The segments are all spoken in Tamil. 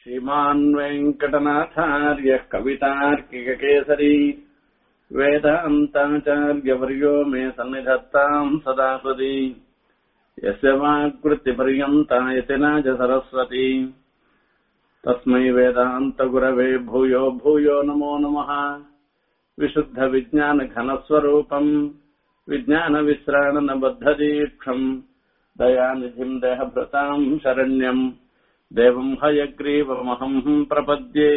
श्रीमान् वेङ्कटनाथार्यः कवितार्किककेसरी वेदान्ताचार्यवर्यो मे सन्निधत्ताम् सदा हृदि यस्य वाक्वृत्तिपर्यन्ता यतिनाज सरस्वती तस्मै वेदान्तगुरवे भूयो भूयो नमो नमः विशुद्धविज्ञानघनस्वरूपम् विज्ञानविश्राणनबद्धदीक्षम् दयानिधिम् देहभृताम् शरण्यम् தேவம் ஹயக்ரீவமகம் பிரபத்யே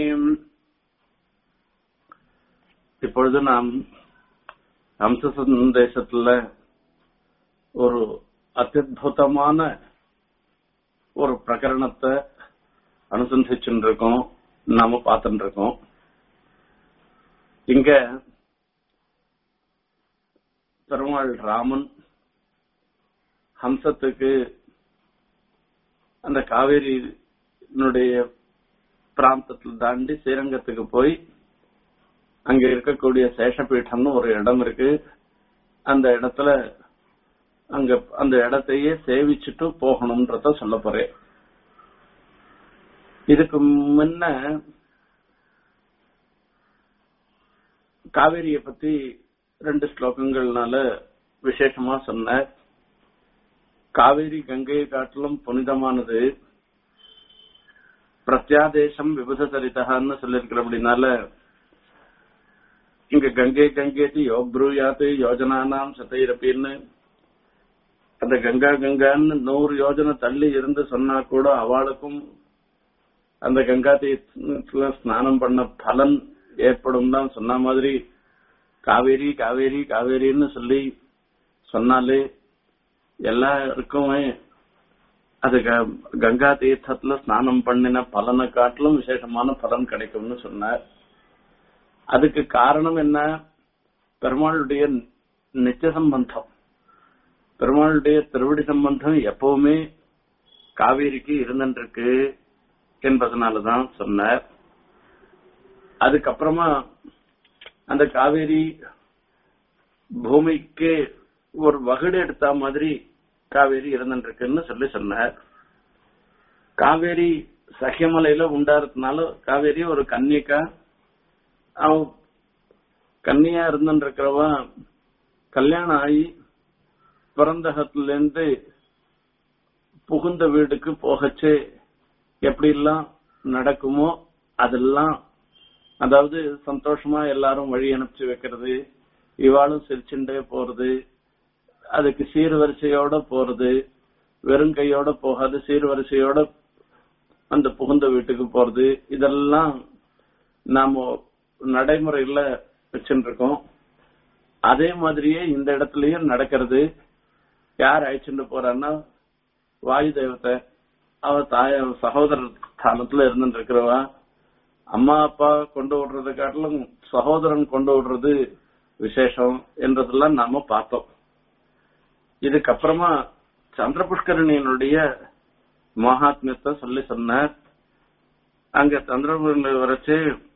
இப்பொழுது நாம் ஹம்ச சந்தேசத்துல ஒரு அத்தியுதமான ஒரு பிரகரணத்தை அனுசந்திச்சுட்டு இருக்கோம் நாம பார்த்துட்டு இருக்கோம் இங்க பெருமாள் ராமன் ஹம்சத்துக்கு அந்த காவேரியினுடைய பிராந்தத்தில் தாண்டி ஸ்ரீரங்கத்துக்கு போய் அங்க இருக்கக்கூடிய சேஷபீட்டம்னு ஒரு இடம் இருக்கு அந்த இடத்துல அங்க அந்த இடத்தையே சேவிச்சுட்டு போகணும்ன்றத சொல்ல போறேன் இதுக்கு முன்ன காவேரிய பத்தி ரெண்டு ஸ்லோகங்கள்னால விசேஷமா சொன்ன காவேரி கங்கையை காட்டிலும் புனிதமானது பிரத்யாதேசம் விபத சரிதகான்னு சொல்லியிருக்கிற அப்படின்னால இங்க கங்கை கங்கேதி யோப்ரூயாத்து யோஜனானாம் சதைரப்பின்னு அந்த கங்கா கங்கான்னு நூறு யோஜனை தள்ளி இருந்து சொன்னா கூட அவளுக்கும் அந்த கங்கா தீர்த்தத்துல ஸ்நானம் பண்ண பலன் ஏற்படும் தான் சொன்ன மாதிரி காவேரி காவேரி காவேரின்னு சொல்லி சொன்னாலே எல்லாருக்குமே அது கங்கா தீர்த்தத்துல ஸ்நானம் பண்ணின பலனை காட்டிலும் விசேஷமான பலன் கிடைக்கும்னு சொன்னார் அதுக்கு காரணம் என்ன பெருமாளுடைய நித்திய சம்பந்தம் பெருமாளுடைய திருவடி சம்பந்தம் எப்பவுமே காவேரிக்கு இருந்துருக்கு என்பதனாலதான் சொன்னார் அதுக்கப்புறமா அந்த காவேரி பூமிக்கு ஒரு வகுடு எடுத்த மாதிரி காவேரி இருந்துருக்குன்னு சொல்லி சொன்னார் காவேரி சகியமலையில உண்டாருறதுனால காவேரி ஒரு கன்னிக்கா அவன் கன்னியா இருந்துருக்கிறவ கல்யாணம் ஆகி பிறந்தகத்துல இருந்து புகுந்த வீடுக்கு போகச்சு எப்படி எல்லாம் நடக்குமோ அதெல்லாம் அதாவது சந்தோஷமா எல்லாரும் வழி அனுப்பிச்சு வைக்கிறது இவாளும் சிரிச்சுண்டே போறது அதுக்கு சீர்வரிசையோட போறது வெறும் கையோட போகாது சீர்வரிசையோட அந்த புகுந்த வீட்டுக்கு போறது இதெல்லாம் நாம நடைமுறையில வச்சுட்டு இருக்கோம் அதே மாதிரியே இந்த இடத்துலயும் நடக்கிறது யார் அழைச்சுட்டு போறான்னா வாயு தெய்வத்தை அவ தாய சகோதர ஸ்தானத்துல இருந்துட்டு இருக்கிறவா அம்மா அப்பா கொண்டு விடுறதை காட்டிலும் சகோதரன் கொண்டு விடுறது விசேஷம் என்றதெல்லாம் நாம பார்த்தோம் இதுக்கப்புறமா சந்திர புஷ்கரணியினுடைய மகாத்மியத்தை சொல்லி சொன்னார் அங்க சந்திர வரைச்சு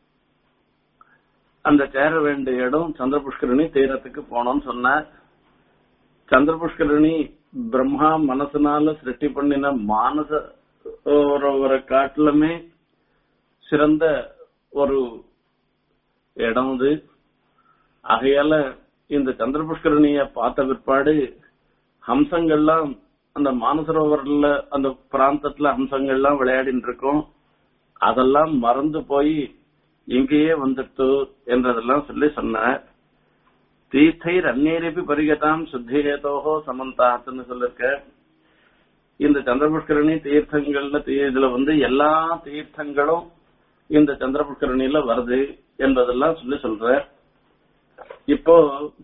அந்த சேர வேண்டிய இடம் சந்திர புஷ்கரணி தீரத்துக்கு போனோம்னு சொன்னார் சந்திர புஷ்கரணி பிரம்மா மனசுனால சிருஷ்டி பண்ணின மானச ஒரு காட்டிலுமே சிறந்த ஒரு இடம் இது ஆகையால இந்த சந்திர புஷ்கரணிய பார்த்த பிற்பாடு ஹம்சங்கள்லாம் அந்த மானசரோவர்ல அந்த பிராந்தத்துல ஹம்சங்கள்லாம் விளையாடிட்டு இருக்கோம் அதெல்லாம் மறந்து போய் இங்கேயே வந்துட்டு என்றதெல்லாம் சொல்லி சொன்னார் தீர்த்தைர் அந்நேரப்பி பரிகதாம் சுத்தியேதோஹோ சமந்தாத்துன்னு சொல்லிருக்க இந்த சந்திரபுஷ்கரணி தீர்த்தங்கள்ல இதுல வந்து எல்லா தீர்த்தங்களும் இந்த சந்திரபுஷ்கரணியில வருது என்பதெல்லாம் சொல்லி சொல்ற இப்போ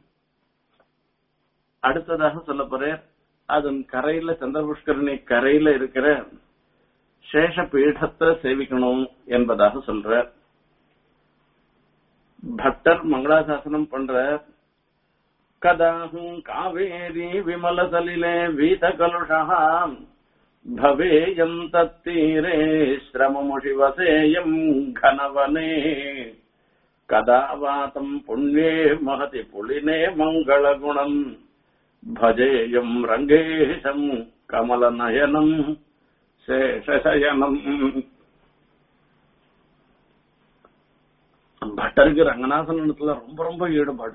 அடுத்ததாக சொல்ல போறேன் அதன் கரையில சந்திரபுஷ்கரணி கரையில இருக்கிற சேஷ பீடத்தை சேவிக்கணும் என்பதாக சொல்ற பட்டர் மங்களாசாசனம் பண்ற கதாஹும் காவேரி விமல சலிலே வீத கலுஷா भवेयम् तत्तीरे श्रममुषिवसेयम् घनवने कदा वातम् पुण्ये महति पुलिने मङ्गलगुणम् भजेयम् रङ्गेशम् कमलनयनम् சேஷசயனம் பட்டருக்கு ரங்கநாதனத்துல ரொம்ப ரொம்ப ஈடுபாடு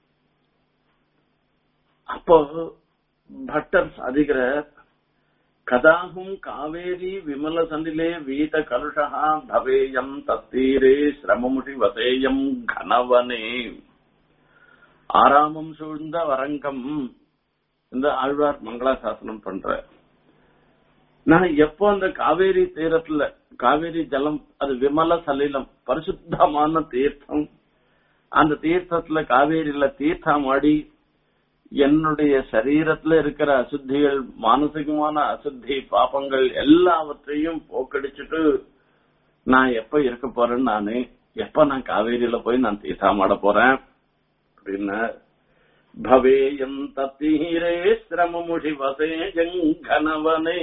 அப்போ பட்டர் சாதிக்கிற கதாகும் காவேரி விமல சண்டிலே வீத கலுஷா பவேயம் தத்தீரே சிரமமுஷி வசேயம் கணவனே ஆறாமம் சூழ்ந்த வரங்கம் இந்த ஆழ்வார் மங்களாசாசனம் பண்ற நான் எப்போ அந்த காவேரி தீரத்துல காவேரி ஜலம் அது விமல சலிலம் பரிசுத்தமான தீர்த்தம் அந்த தீர்த்தத்துல காவேரியில தீர்த்தமாடி என்னுடைய சரீரத்துல இருக்கிற அசுத்திகள் மானசிகமான அசுத்தி பாபங்கள் எல்லாவற்றையும் போக்கடிச்சுட்டு நான் எப்ப இருக்க போறேன்னு நானு எப்ப நான் காவேரியில போய் நான் தீர்த்தமாட போறேன் அப்படின்னு பவேயம் தத்தீரே சிரமமுஷி வசே ஜங்கனவனே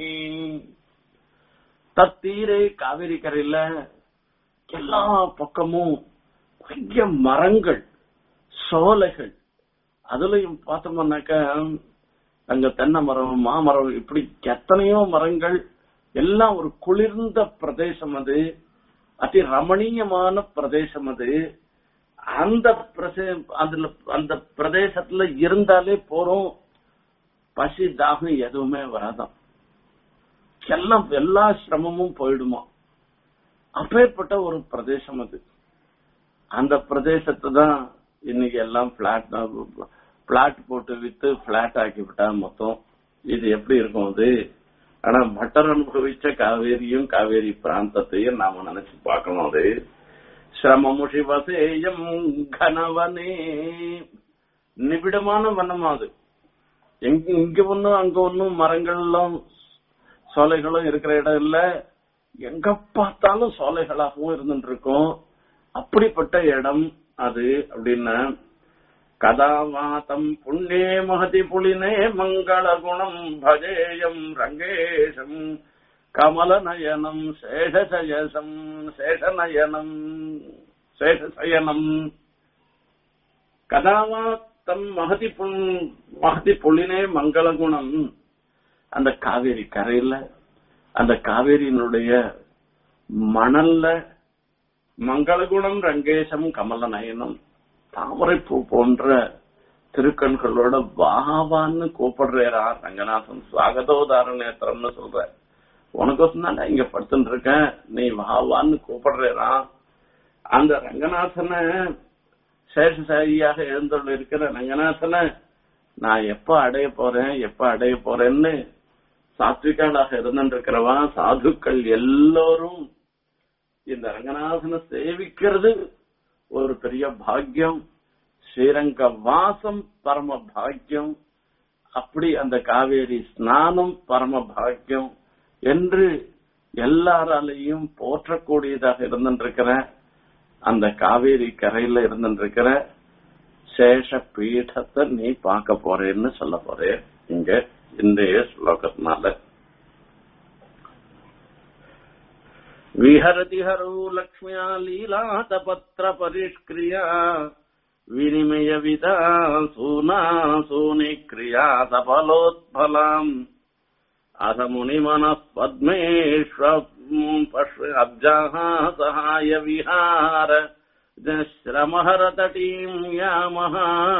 தத்தீரே காவிரி கரையில எல்லா பக்கமும் நிறைய மரங்கள் சோலைகள் அதுலயும் பார்த்தோம்னாக்க அங்க தென்னை மரம் மாமரம் இப்படி எத்தனையோ மரங்கள் எல்லாம் ஒரு குளிர்ந்த பிரதேசம் அது அதி ரமணீயமான பிரதேசம் அது அந்த பிரதே- அதுல அந்த பிரதேசத்துல இருந்தாலே போறோம் பசி தாகம் எதுவுமே வராதாம் எல்லாம் எல்லா சிரமமும் போயிடுமா அப்பேற்பட்ட ஒரு பிரதேசம் அது அந்த பிரதேசத்தை தான் இன்னைக்கு எல்லாம் பிளாட் பிளாட் போட்டு வித்து பிளாட் ஆக்கி விட்டா மொத்தம் இது எப்படி இருக்கும் அது ஆனா பட்டர் அனுபவிச்ச காவேரியும் காவேரி பிராந்தத்தையும் நாம நினைச்சு பார்க்கணும் அது சிரமமுஷி வசேயம் கனவனே நிபிடமான வனம் அது எங்க இங்க ஒண்ணும் அங்க ஒண்ணும் மரங்களும் சோலைகளும் இருக்கிற இடம் இல்ல எங்க பார்த்தாலும் சோலைகளாகவும் இருந்துட்டு இருக்கும் அப்படிப்பட்ட இடம் அது அப்படின்னா கதாவாதம் புண்ணியே மகதி புலினே மங்கள குணம் பஜேயம் ரங்கேஷம் கமலநயனம் சேஷசயசம் சேஷநயனம் சேஷசயனம் கதாவாத்தம் மகதி புண் மகதி புள்ளினே மங்கள குணம் அந்த காவேரி கரையில அந்த காவேரியினுடைய மணல்ல மங்களகுணம் ரங்கேசம் கமல நயனம் தாமரை பூ போன்ற திருக்கண்களோட வாவான்னு கூப்பிடுறேரா ரங்கநாதன் சுவாகதோதார நேத்திரம்னு சொல்ற உனக்கோசம் தான் நான் இங்க படுத்துட்டு இருக்கேன் நீ வாவான்னு கூப்பிடுறேரா அந்த ரங்கநாதனை சேஷசாயியாக எழுந்துள்ள இருக்கிற ரங்கநாதனை நான் எப்ப அடைய போறேன் எப்ப அடைய போறேன்னு சாத்விகாலாக இருந்திருக்கிறவா சாதுக்கள் எல்லோரும் இந்த ரங்கநாதனை சேவிக்கிறது ஒரு பெரிய பாக்கியம் ஸ்ரீரங்க வாசம் பரம பாக்கியம் அப்படி அந்த காவேரி ஸ்நானம் பரம பாக்கியம் என்று எல்லாராலையும் போற்றக்கூடியதாக இருந்திருக்கிற அந்த காவேரி கரையில இருந்திருக்கிற சேஷ பீഠத்தை நீ பார்க்க போறேன்னு சொல்ல போறேன் இங்க இன்றைய ஸ்லோகத்தினால विहरति हरौ लक्ष्म्या लीलातपत्र परिष्क्रिया विनिमयविदा सूना सूनिक्रिया सफलोत्फलाम् अथ मुनिमनः पद्मेष्व पश्य अब्जाः सहाय विहार श्रमहरतटीम् यामः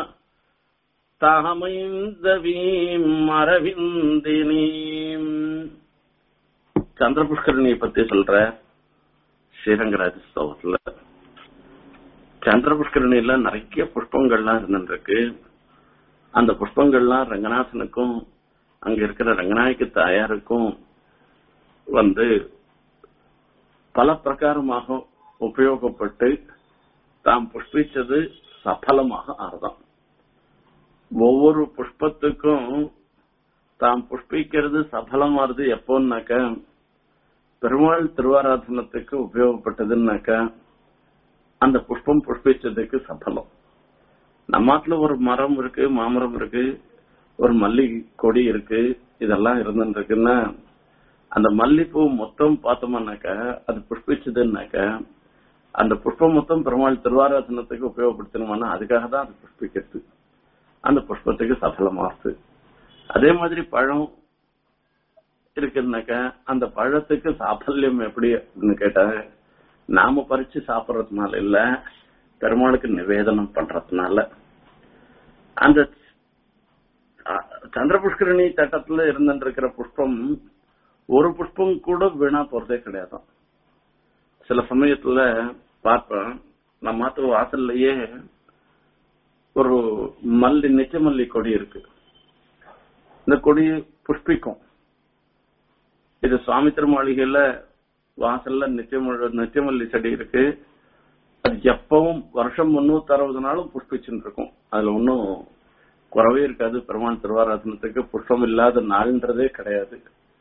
தாமைந்தவீம் அரவிந்தினீம் சந்திரபுஷ்கரணியை பத்தி சொல்ற ஸ்ரீரங்கராஜ ஸ்தவத்துல சந்திரபுஷ்கரணியில நிறைய புஷ்பங்கள்லாம் இருந்துருக்கு அந்த புஷ்பங்கள்லாம் ரங்கநாதனுக்கும் அங்க இருக்கிற ரங்கநாயக்கு தாயாருக்கும் வந்து பல பிரகாரமாக உபயோகப்பட்டு தாம் புஷ்பிச்சது சஃலமாக ஆறுதான் ஒவ்வொரு புஷ்பத்துக்கும் தாம் புஷ்பிக்கிறது சஃலமாறுது எப்போன்னாக்க பெருமாள் திருவாராதனத்துக்கு உபயோகப்பட்டதுன்னாக்கா அந்த புஷ்பம் புஷ்பிச்சதுக்கு சஃலம் நம்மாட்டுல ஒரு மரம் இருக்கு மாமரம் இருக்கு ஒரு மல்லிகை கொடி இருக்கு இதெல்லாம் இருந்துருக்குன்னா அந்த மல்லிப்பூ மொத்தம் பார்த்தோம்னாக்கா அது புஷ்பிச்சதுன்னாக்கா அந்த புஷ்பம் மொத்தம் பெருமாள் திருவாராதனத்துக்கு உபயோகப்படுத்தணுமானா அதுக்காக தான் அது புஷ்பிக்கிறது அந்த புஷ்பத்துக்கு சஃலமாகுது அதே மாதிரி பழம் இருக்குன்னாக்கா அந்த பழத்துக்கு சாஃபல்யம் எப்படி அப்படின்னு கேட்டா நாம பறிச்சு சாப்பிடறதுனால இல்ல பெருமாளுக்கு நிவேதனம் பண்றதுனால அந்த அ- சந்திர புஷ்கரணி தட்டத்துல இருந்துருக்கிற புஷ்பம் ஒரு புஷ்பம் கூட வீணா போறதே கிடையாது சில சமயத்துல பார்ப்பேன் நம்ம மாத்து வாசல்லையே ஒரு மல்லி நிச்சமல்லி கொடி இருக்கு இந்த கொடி புஷ்பிக்கும் இது சுவாமி திருமாளிகையில வாசல்ல நிச்சயம நிச்சயமல்லி செடி இருக்கு அது எப்பவும் வருஷம் முன்னூத்தி அறுபது நாளும் புஷ்பிச்சுட்டு இருக்கும் அதுல ஒன்றும் குறவே இருக்காது பெருமாள் திருவாராதனத்துக்கு புஷ்பம் இல்லாத நாள்ன்றதே கிடையாது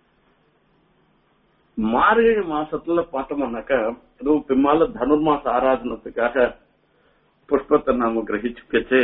மார்கழி மாசத்துல பார்த்தோம்னாக்கா அதுவும் பின்னால தனுர்மாச ஆராதனத்துக்காக புஷ்பத்தை நாம கிரகிச்சுக்கச்சு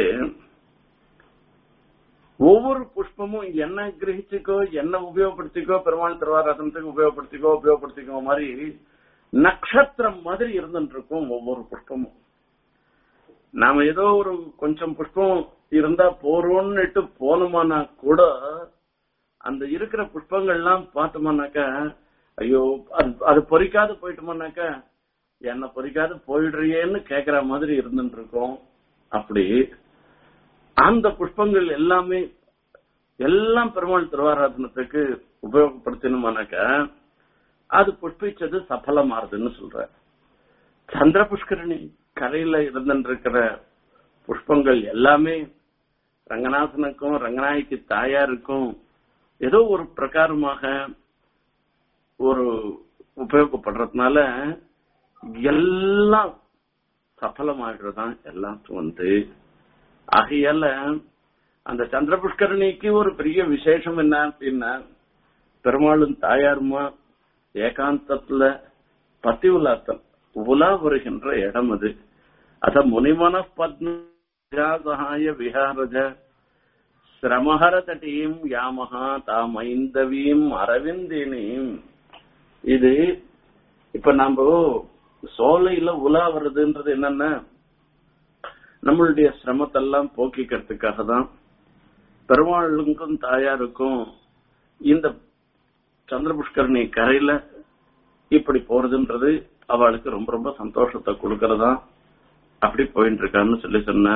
ஒவ்வொரு புஷ்பமும் என்ன கிரகிச்சுக்கோ என்ன உபயோகப்படுத்திக்கோ பெருமாள் திருவாராதனத்துக்கு உபயோகப்படுத்திக்கோ உபயோகப்படுத்திக்கோ மாதிரி நட்சத்திரம் மாதிரி இருந்துட்டு இருக்கும் ஒவ்வொரு புஷ்பமும் நாம ஏதோ ஒரு கொஞ்சம் புஷ்பம் இருந்தா போறோம்னுட்டு போனோமானா கூட அந்த இருக்கிற புஷ்பங்கள்லாம் பார்த்தோம்னாக்கா ஐயோ அது அது பொறிக்காது போயிட்டோம்னாக்கா என்ன பொறிக்காது போயிடுறியேன்னு கேக்குற மாதிரி இருந்துட்டு இருக்கோம் அப்படி அந்த புஷ்பங்கள் எல்லாமே எல்லாம் பெருமாள் திருவாராதனத்துக்கு உபயோகப்படுத்தணுமானாக்கா அது புஷ்பிச்சது சஃலமாறுதுன்னு சொல்ற சந்திர புஷ்கரணி கரையில இருந்துருக்கிற புஷ்பங்கள் எல்லாமே ரங்கநாதனுக்கும் ரங்கநாயகி தாயாருக்கும் ஏதோ ஒரு பிரகாரமாக ஒரு உபயோகப்படுறதுனால எல்லாம் சஃலமாகிறதான் எல்லாம் வந்து ஆகையால அந்த சந்திர புஷ்கரணிக்கு ஒரு பெரிய விசேஷம் என்ன அப்படின்னா பெருமாளும் தாயாருமா ஏகாந்தத்துல பத்தி உலாத்தல் உலா வருகின்ற இடம் அது அத முனிமன பத்மஜாசகாய விஹாரஜ சிரமஹர தட்டீம் யாமஹா தாமைந்தவீம் அரவிந்தினீம் இது இப்ப நாம சோலையில உலா வருதுன்றது என்னன்னா நம்மளுடைய சிரமத்தெல்லாம் போக்கிக்கிறதுக்காக தான் பெருமாளுக்கும் தாயாருக்கும் இந்த சந்திர புஷ்கரணி கரையில இப்படி போறதுன்றது அவளுக்கு ரொம்ப ரொம்ப சந்தோஷத்தை கொடுக்கறதா அப்படி போயிட்டு இருக்கான்னு சொல்லி சொன்ன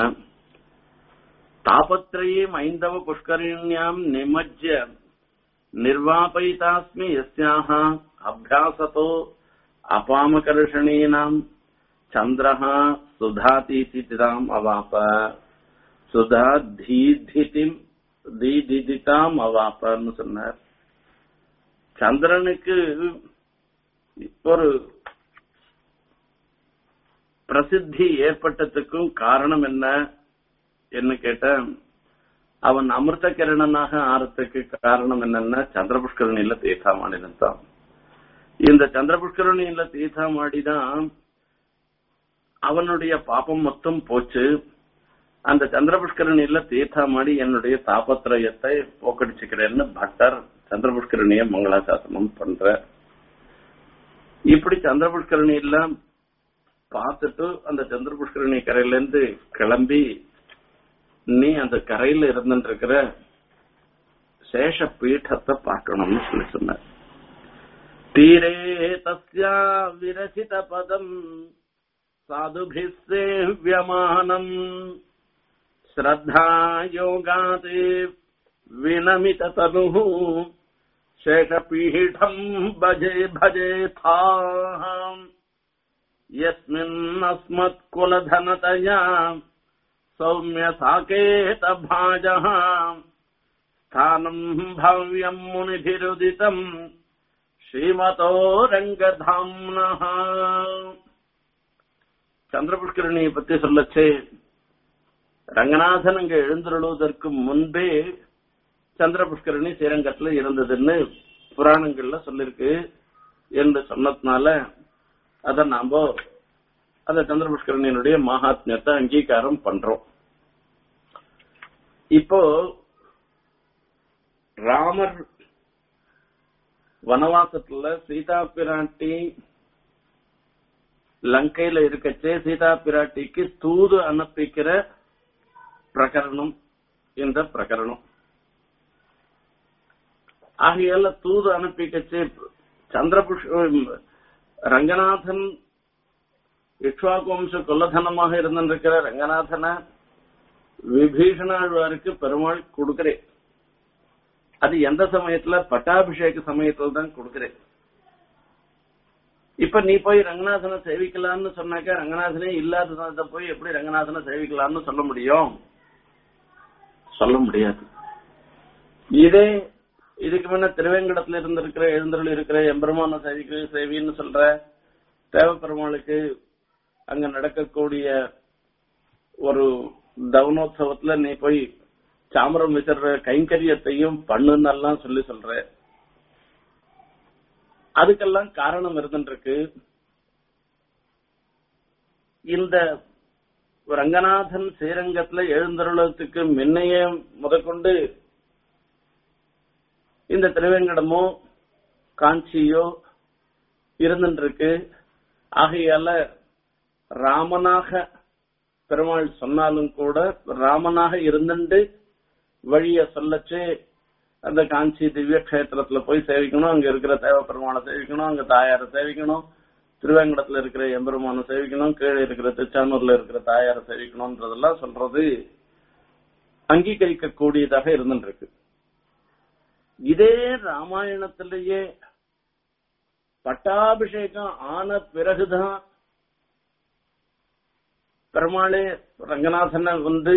தாபத்ரயம் ஐந்தவ புஷ்கரிணியாம் நிமஜ்ய நிர்வாபயிதாஸ்மி யஸ்யாக அபியாசத்தோ அபாமகர்ஷணீனாம் சந்திரஹ சுதாதீதிதாம் அவாப சுதா தீதிதிம் தீதிதிதாம் அவாப்பன்னு சொன்னார் சந்திரனுக்கு ஒரு பிரசித்தி ஏற்பட்டதுக்கும் காரணம் என்ன என்ன கேட்ட அவன் அமிர்த கிரணனாக ஆறதுக்கு காரணம் என்னன்னா சந்திர புஷ்கரணியில தீர்த்தாமாடினது தான் இந்த சந்திர புஷ்கரணியில தீர்த்தாமாடிதான் அவனுடைய பாப்பம் மொத்தம் போச்சு அந்த சந்திர புஷ்கரணியில தீர்த்தாமாடி என்னுடைய தாபத்திரயத்தை போக்கடிச்சுக்கிறேன்னு பட்டர் சந்திர புஷ்கரணிய மங்களாசாசனம் பண்ற இப்படி சந்திர புஷ்கரணி எல்லாம் பார்த்துட்டு அந்த சந்திர புஷ்கரணி கரையில இருந்து கிளம்பி நீ அந்த கரையில இருந்துட்டு இருக்கிற சேஷ பீഠத்தை பார்க்கணும்னு சொல்லி சொன்னார் தீரே தஸ்யா விரசித பதம் சாதுபிசேவியமானம் ஸ்ரத்தா யோகாதே வினமித தனு शेषपीठम् भजे भजेथाम् यस्मिन्नस्मत्कुलधनतया सौम्यसाकेतभाजः स्थानम् भव्यम् मुनिभिरुदितम् श्रीमतो रङ्गधाम्नः சந்திரபுஷ்கரணியை பத்தி சொல்லச்சே ரங்கநாதன் அங்க எழுந்தருளுவதற்கு முன்பே சந்திர புஷ்கரணி ஸ்ரீரங்கத்துல இருந்ததுன்னு புராணங்கள்ல சொல்லிருக்கு என்று சொன்னதுனால அத நாம அந்த சந்திர புஷ்கரணியினுடைய மகாத்மியத்தை அங்கீகாரம் பண்றோம் இப்போ ராமர் வனவாசத்துல சீதா பிராட்டி லங்கையில இருக்கச்சே சீதா பிராட்டிக்கு தூது அனுப்பிக்கிற பிரகரணம் இந்த பிரகரணம் ஆகையால தூது அனுப்பிக்கச்சு சந்திரபுஷ் ரங்கநாதன் இக்ஷ்வாக்கு வம்ச கொல்லதனமாக இருந்திருக்கிற ரங்கநாதனை விபீஷணாழ்வாருக்கு பெருமாள் கொடுக்கிறேன் அது எந்த சமயத்துல பட்டாபிஷேக சமயத்துல தான் கொடுக்கிறேன் இப்ப நீ போய் ரங்கநாதனை சேவிக்கலாம்னு சொன்னாக்க ரங்கநாதனே இல்லாததை போய் எப்படி ரங்கநாதனை சேவிக்கலாம்னு சொல்ல முடியும் சொல்ல முடியாது இதே இதுக்கு முன்ன திருவேங்கடத்துல இருந்திருக்கிற எழுந்தருள் இருக்கிற எம்பெருமான சேவிக்கு சேவின்னு சொல்ற தேவப்பெருமாளுக்கு அங்க நடக்கக்கூடிய ஒரு தவனோத்சவத்துல நீ போய் சாமரம் விசிற கைங்கரியத்தையும் பண்ணுன்னெல்லாம் சொல்லி சொல்ற அதுக்கெல்லாம் காரணம் இருந்துருக்கு இந்த ரங்கநாதன் ஸ்ரீரங்கத்துல எழுந்தருளத்துக்கு முன்னையே முதற்கொண்டு இந்த திருவேங்கடமோ காஞ்சியோ இருந்துருக்கு ஆகையால ராமனாக பெருமாள் சொன்னாலும் கூட ராமனாக இருந்துட்டு வழிய சொல்லச்சு அந்த காஞ்சி திவ்ய கஷேத்திரத்துல போய் சேவிக்கணும் அங்க இருக்கிற தேவ பெருமாளை சேவிக்கணும் அங்க தாயாரை சேவிக்கணும் திருவேங்கடத்துல இருக்கிற எம்பெருமானை சேவிக்கணும் கீழே இருக்கிற திருச்சானூர்ல இருக்கிற தாயாரை சேவிக்கணும்ன்றதெல்லாம் சொல்றது அங்கீகரிக்க கூடியதாக இருந்துருக்கு இதே ராமாயணத்திலேயே பட்டாபிஷேகம் ஆன பிறகுதான் பெருமாளே ரங்கநாதனை வந்து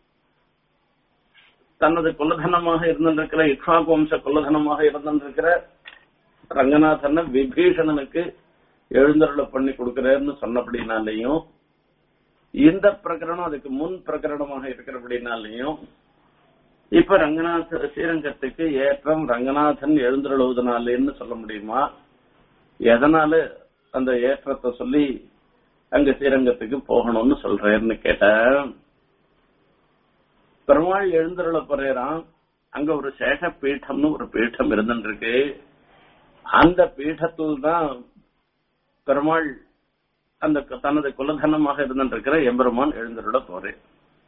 தனது குலதனமாக இருந்திருக்கிற இக்ஷாக்கு வம்ச குலதனமாக இருந்திருக்கிற ரங்கநாதனை விபீஷணனுக்கு எழுந்தருள பண்ணி கொடுக்கிறேன்னு சொன்னபடினாலையும் இந்த பிரகரணம் அதுக்கு முன் பிரகரணமாக இருக்கிறபடினாலையும் இப்ப ரங்கநாத ஸ்ரீரங்கத்துக்கு ஏற்றம் ரங்கநாதன் எழுந்தருளுவதனாலேன்னு சொல்ல முடியுமா எதனால அந்த ஏற்றத்தை சொல்லி அங்க ஸ்ரீரங்கத்துக்கு போகணும்னு சொல்றேன்னு கேட்டேன் பெருமாள் எழுந்தருள போறான் அங்க ஒரு சேஷ பீட்டம்னு ஒரு பீட்டம் இருந்துருக்கு அந்த பீഠத்தில் தான் பெருமாள் அந்த தனது குலதனமாக இருந்துருக்கிற எம்பெருமான் எழுந்தருள போறேன்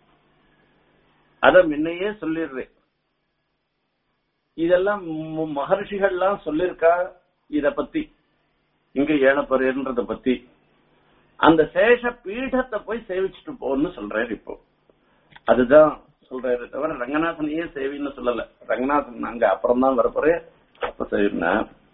அத முன்னையே சொல்லிடுறேன் இதெல்லாம் மு- மகர்ஷிகள்லாம் சொல்லிருக்கா இத பத்தி இங்க ஏழப்பறேன்றத பத்தி அந்த சேஷ பீഠத்தை போய் சேவிச்சுட்டு போன்னு சொல்றாரு இப்போ அதுதான் சொல்றாரு தவிர ரங்கநாதனையே சேவின்னு சொல்லல ரங்கநாதன் அங்க அப்புறம் தான் வரப்போறேன் அப்ப சேவினா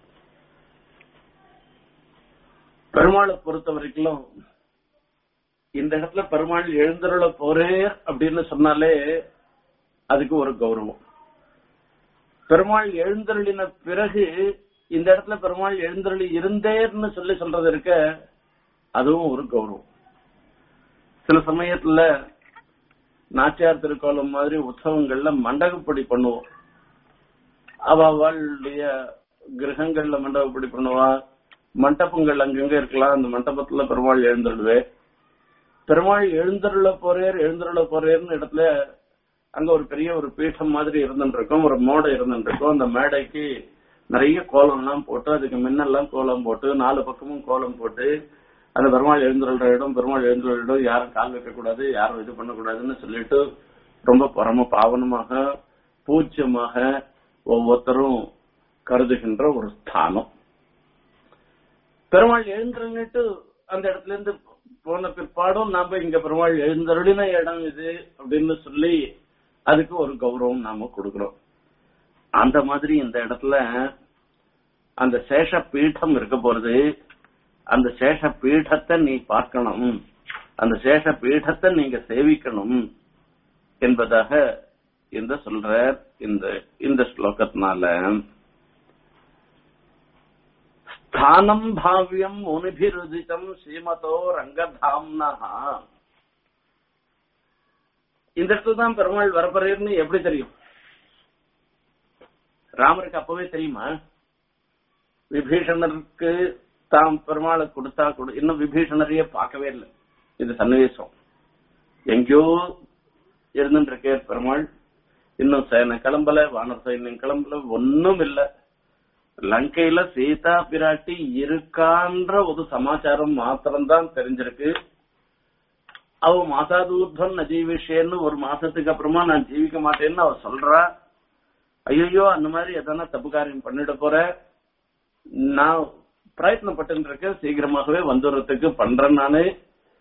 பெருமாளை பொறுத்த வரைக்கும் இந்த இடத்துல பெருமாள் எழுந்தருள போறேர் அப்படின்னு சொன்னாலே அதுக்கு ஒரு கௌரவம் பெருமாள் எழுந்தருளின பிறகு இந்த இடத்துல பெருமாள் எழுந்தருளி இருந்தேர்னு சொல்லி சொல்றது இருக்க அதுவும் ஒரு கௌரவம் சில சமயத்துல நாச்சியார் திருக்கோலம் மாதிரி உற்சவங்கள்ல மண்டகப்படி பண்ணுவோம் அவ அவளுடைய கிரகங்கள்ல மண்டபப்படி பண்ணுவா மண்டபங்கள் அங்கங்க இருக்கலாம் அந்த மண்டபத்துல பெருமாள் எழுந்தருளுவே பெருமாள் எழுந்தருள போறேர் எழுந்தருள போறேர்னு இடத்துல அங்க ஒரு பெரிய ஒரு பீடம் மாதிரி இருந்துருக்கும் ஒரு மோடை இருந்துருக்கும் அந்த மேடைக்கு நிறைய கோலம் எல்லாம் போட்டு அதுக்கு முன்னெல்லாம் கோலம் போட்டு நாலு பக்கமும் கோலம் போட்டு அந்த பெருமாள் எழுந்துள்ள இடம் பெருமாள் எழுந்துள்ள இடம் யாரும் கால் வைக்க கூடாது யாரும் இது பண்ணக்கூடாதுன்னு சொல்லிட்டு ரொம்ப பரம பாவனமாக பூஜ்யமாக ஒவ்வொருத்தரும் கருதுகின்ற ஒரு ஸ்தானம் பெருமாள் எழுந்துருன்னுட்டு அந்த இடத்துல இருந்து போன பிற்பாடும் நாம இங்க பெருமாள் எழுந்தருளின இடம் இது அப்படின்னு சொல்லி அதுக்கு ஒரு கௌரவம் நாம கொடுக்கிறோம் அந்த மாதிரி இந்த இடத்துல அந்த சேஷ பீடம் இருக்க போறது அந்த சேஷ பீடத்தை நீ பார்க்கணும் அந்த சேஷ பீடத்தை நீங்க சேவிக்கணும் என்பதாக இந்த சொல்ற இந்த இந்த ஸ்லோகத்தினால ஸ்தானம் பாவ்யம் முனிபிருதிதம் ஸ்ரீமதோ ரங்கதாம்னா இந்த இடத்துல தான் பெருமாள் வரப்போறேன்னு எப்படி தெரியும் ராமருக்கு அப்பவே தெரியுமா விபீஷணருக்கு தாம் பெருமாளை கொடுத்தா கொடு இன்னும் விபீஷணரையே பார்க்கவே இல்லை இது சன்னிவேசம் எங்கேயோ இருந்துட்டு இருக்கே பெருமாள் இன்னும் சேனை கிளம்பல வானர் சைன்யம் கிளம்பல ஒன்னும் இல்ல லங்கையில சீதா பிராட்டி இருக்கான்ற ஒரு சமாச்சாரம் மாத்திரம்தான் தெரிஞ்சிருக்கு அவ மாசாதூர்தம் ந ஜீவிஷேன்னு ஒரு மாசத்துக்கு அப்புறமா நான் ஜீவிக்க மாட்டேன்னு அவ சொல்றா ஐயோ அந்த மாதிரி எதனா தப்பு காரியம் பண்ணிட போற நான் பிரயத்னப்பட்டு இருக்கேன் சீக்கிரமாகவே வந்துடுறதுக்கு பண்றேன் நானு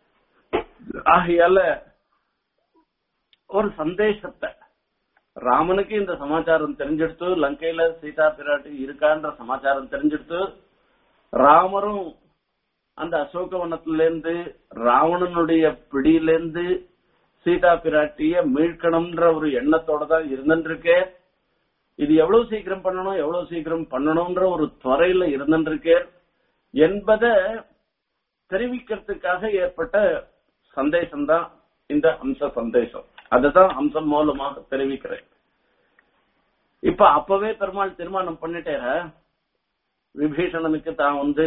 ஆகையால ஒரு சந்தேசத்தை ராமனுக்கு இந்த சமாச்சாரம் தெரிஞ்செடுத்து லங்கையில சீதா பிராட்டி இருக்கான்ற சமாச்சாரம் தெரிஞ்செடுத்து ராமரும் அந்த அசோகவனத்திலிருந்து ராவணனுடைய பிடியிலிருந்து சீதா பிராட்டிய மீட்கணும்ன்ற ஒரு எண்ணத்தோட தான் இருந்துருக்கே இது எவ்வளவு சீக்கிரம் பண்ணணும் எவ்வளவு சீக்கிரம் பண்ணணும்ன்ற ஒரு துறையில இருந்துருக்கே என்பதை தெரிவிக்கிறதுக்காக ஏற்பட்ட சந்தேசம் தான் இந்த அம்ச சந்தேசம் அதுதான் அம்சம் மூலமாக தெரிவிக்கிறேன் இப்ப அப்பவே பெருமாள் தீர்மானம் பண்ணிட்டேர விபீஷணனுக்கு தான் வந்து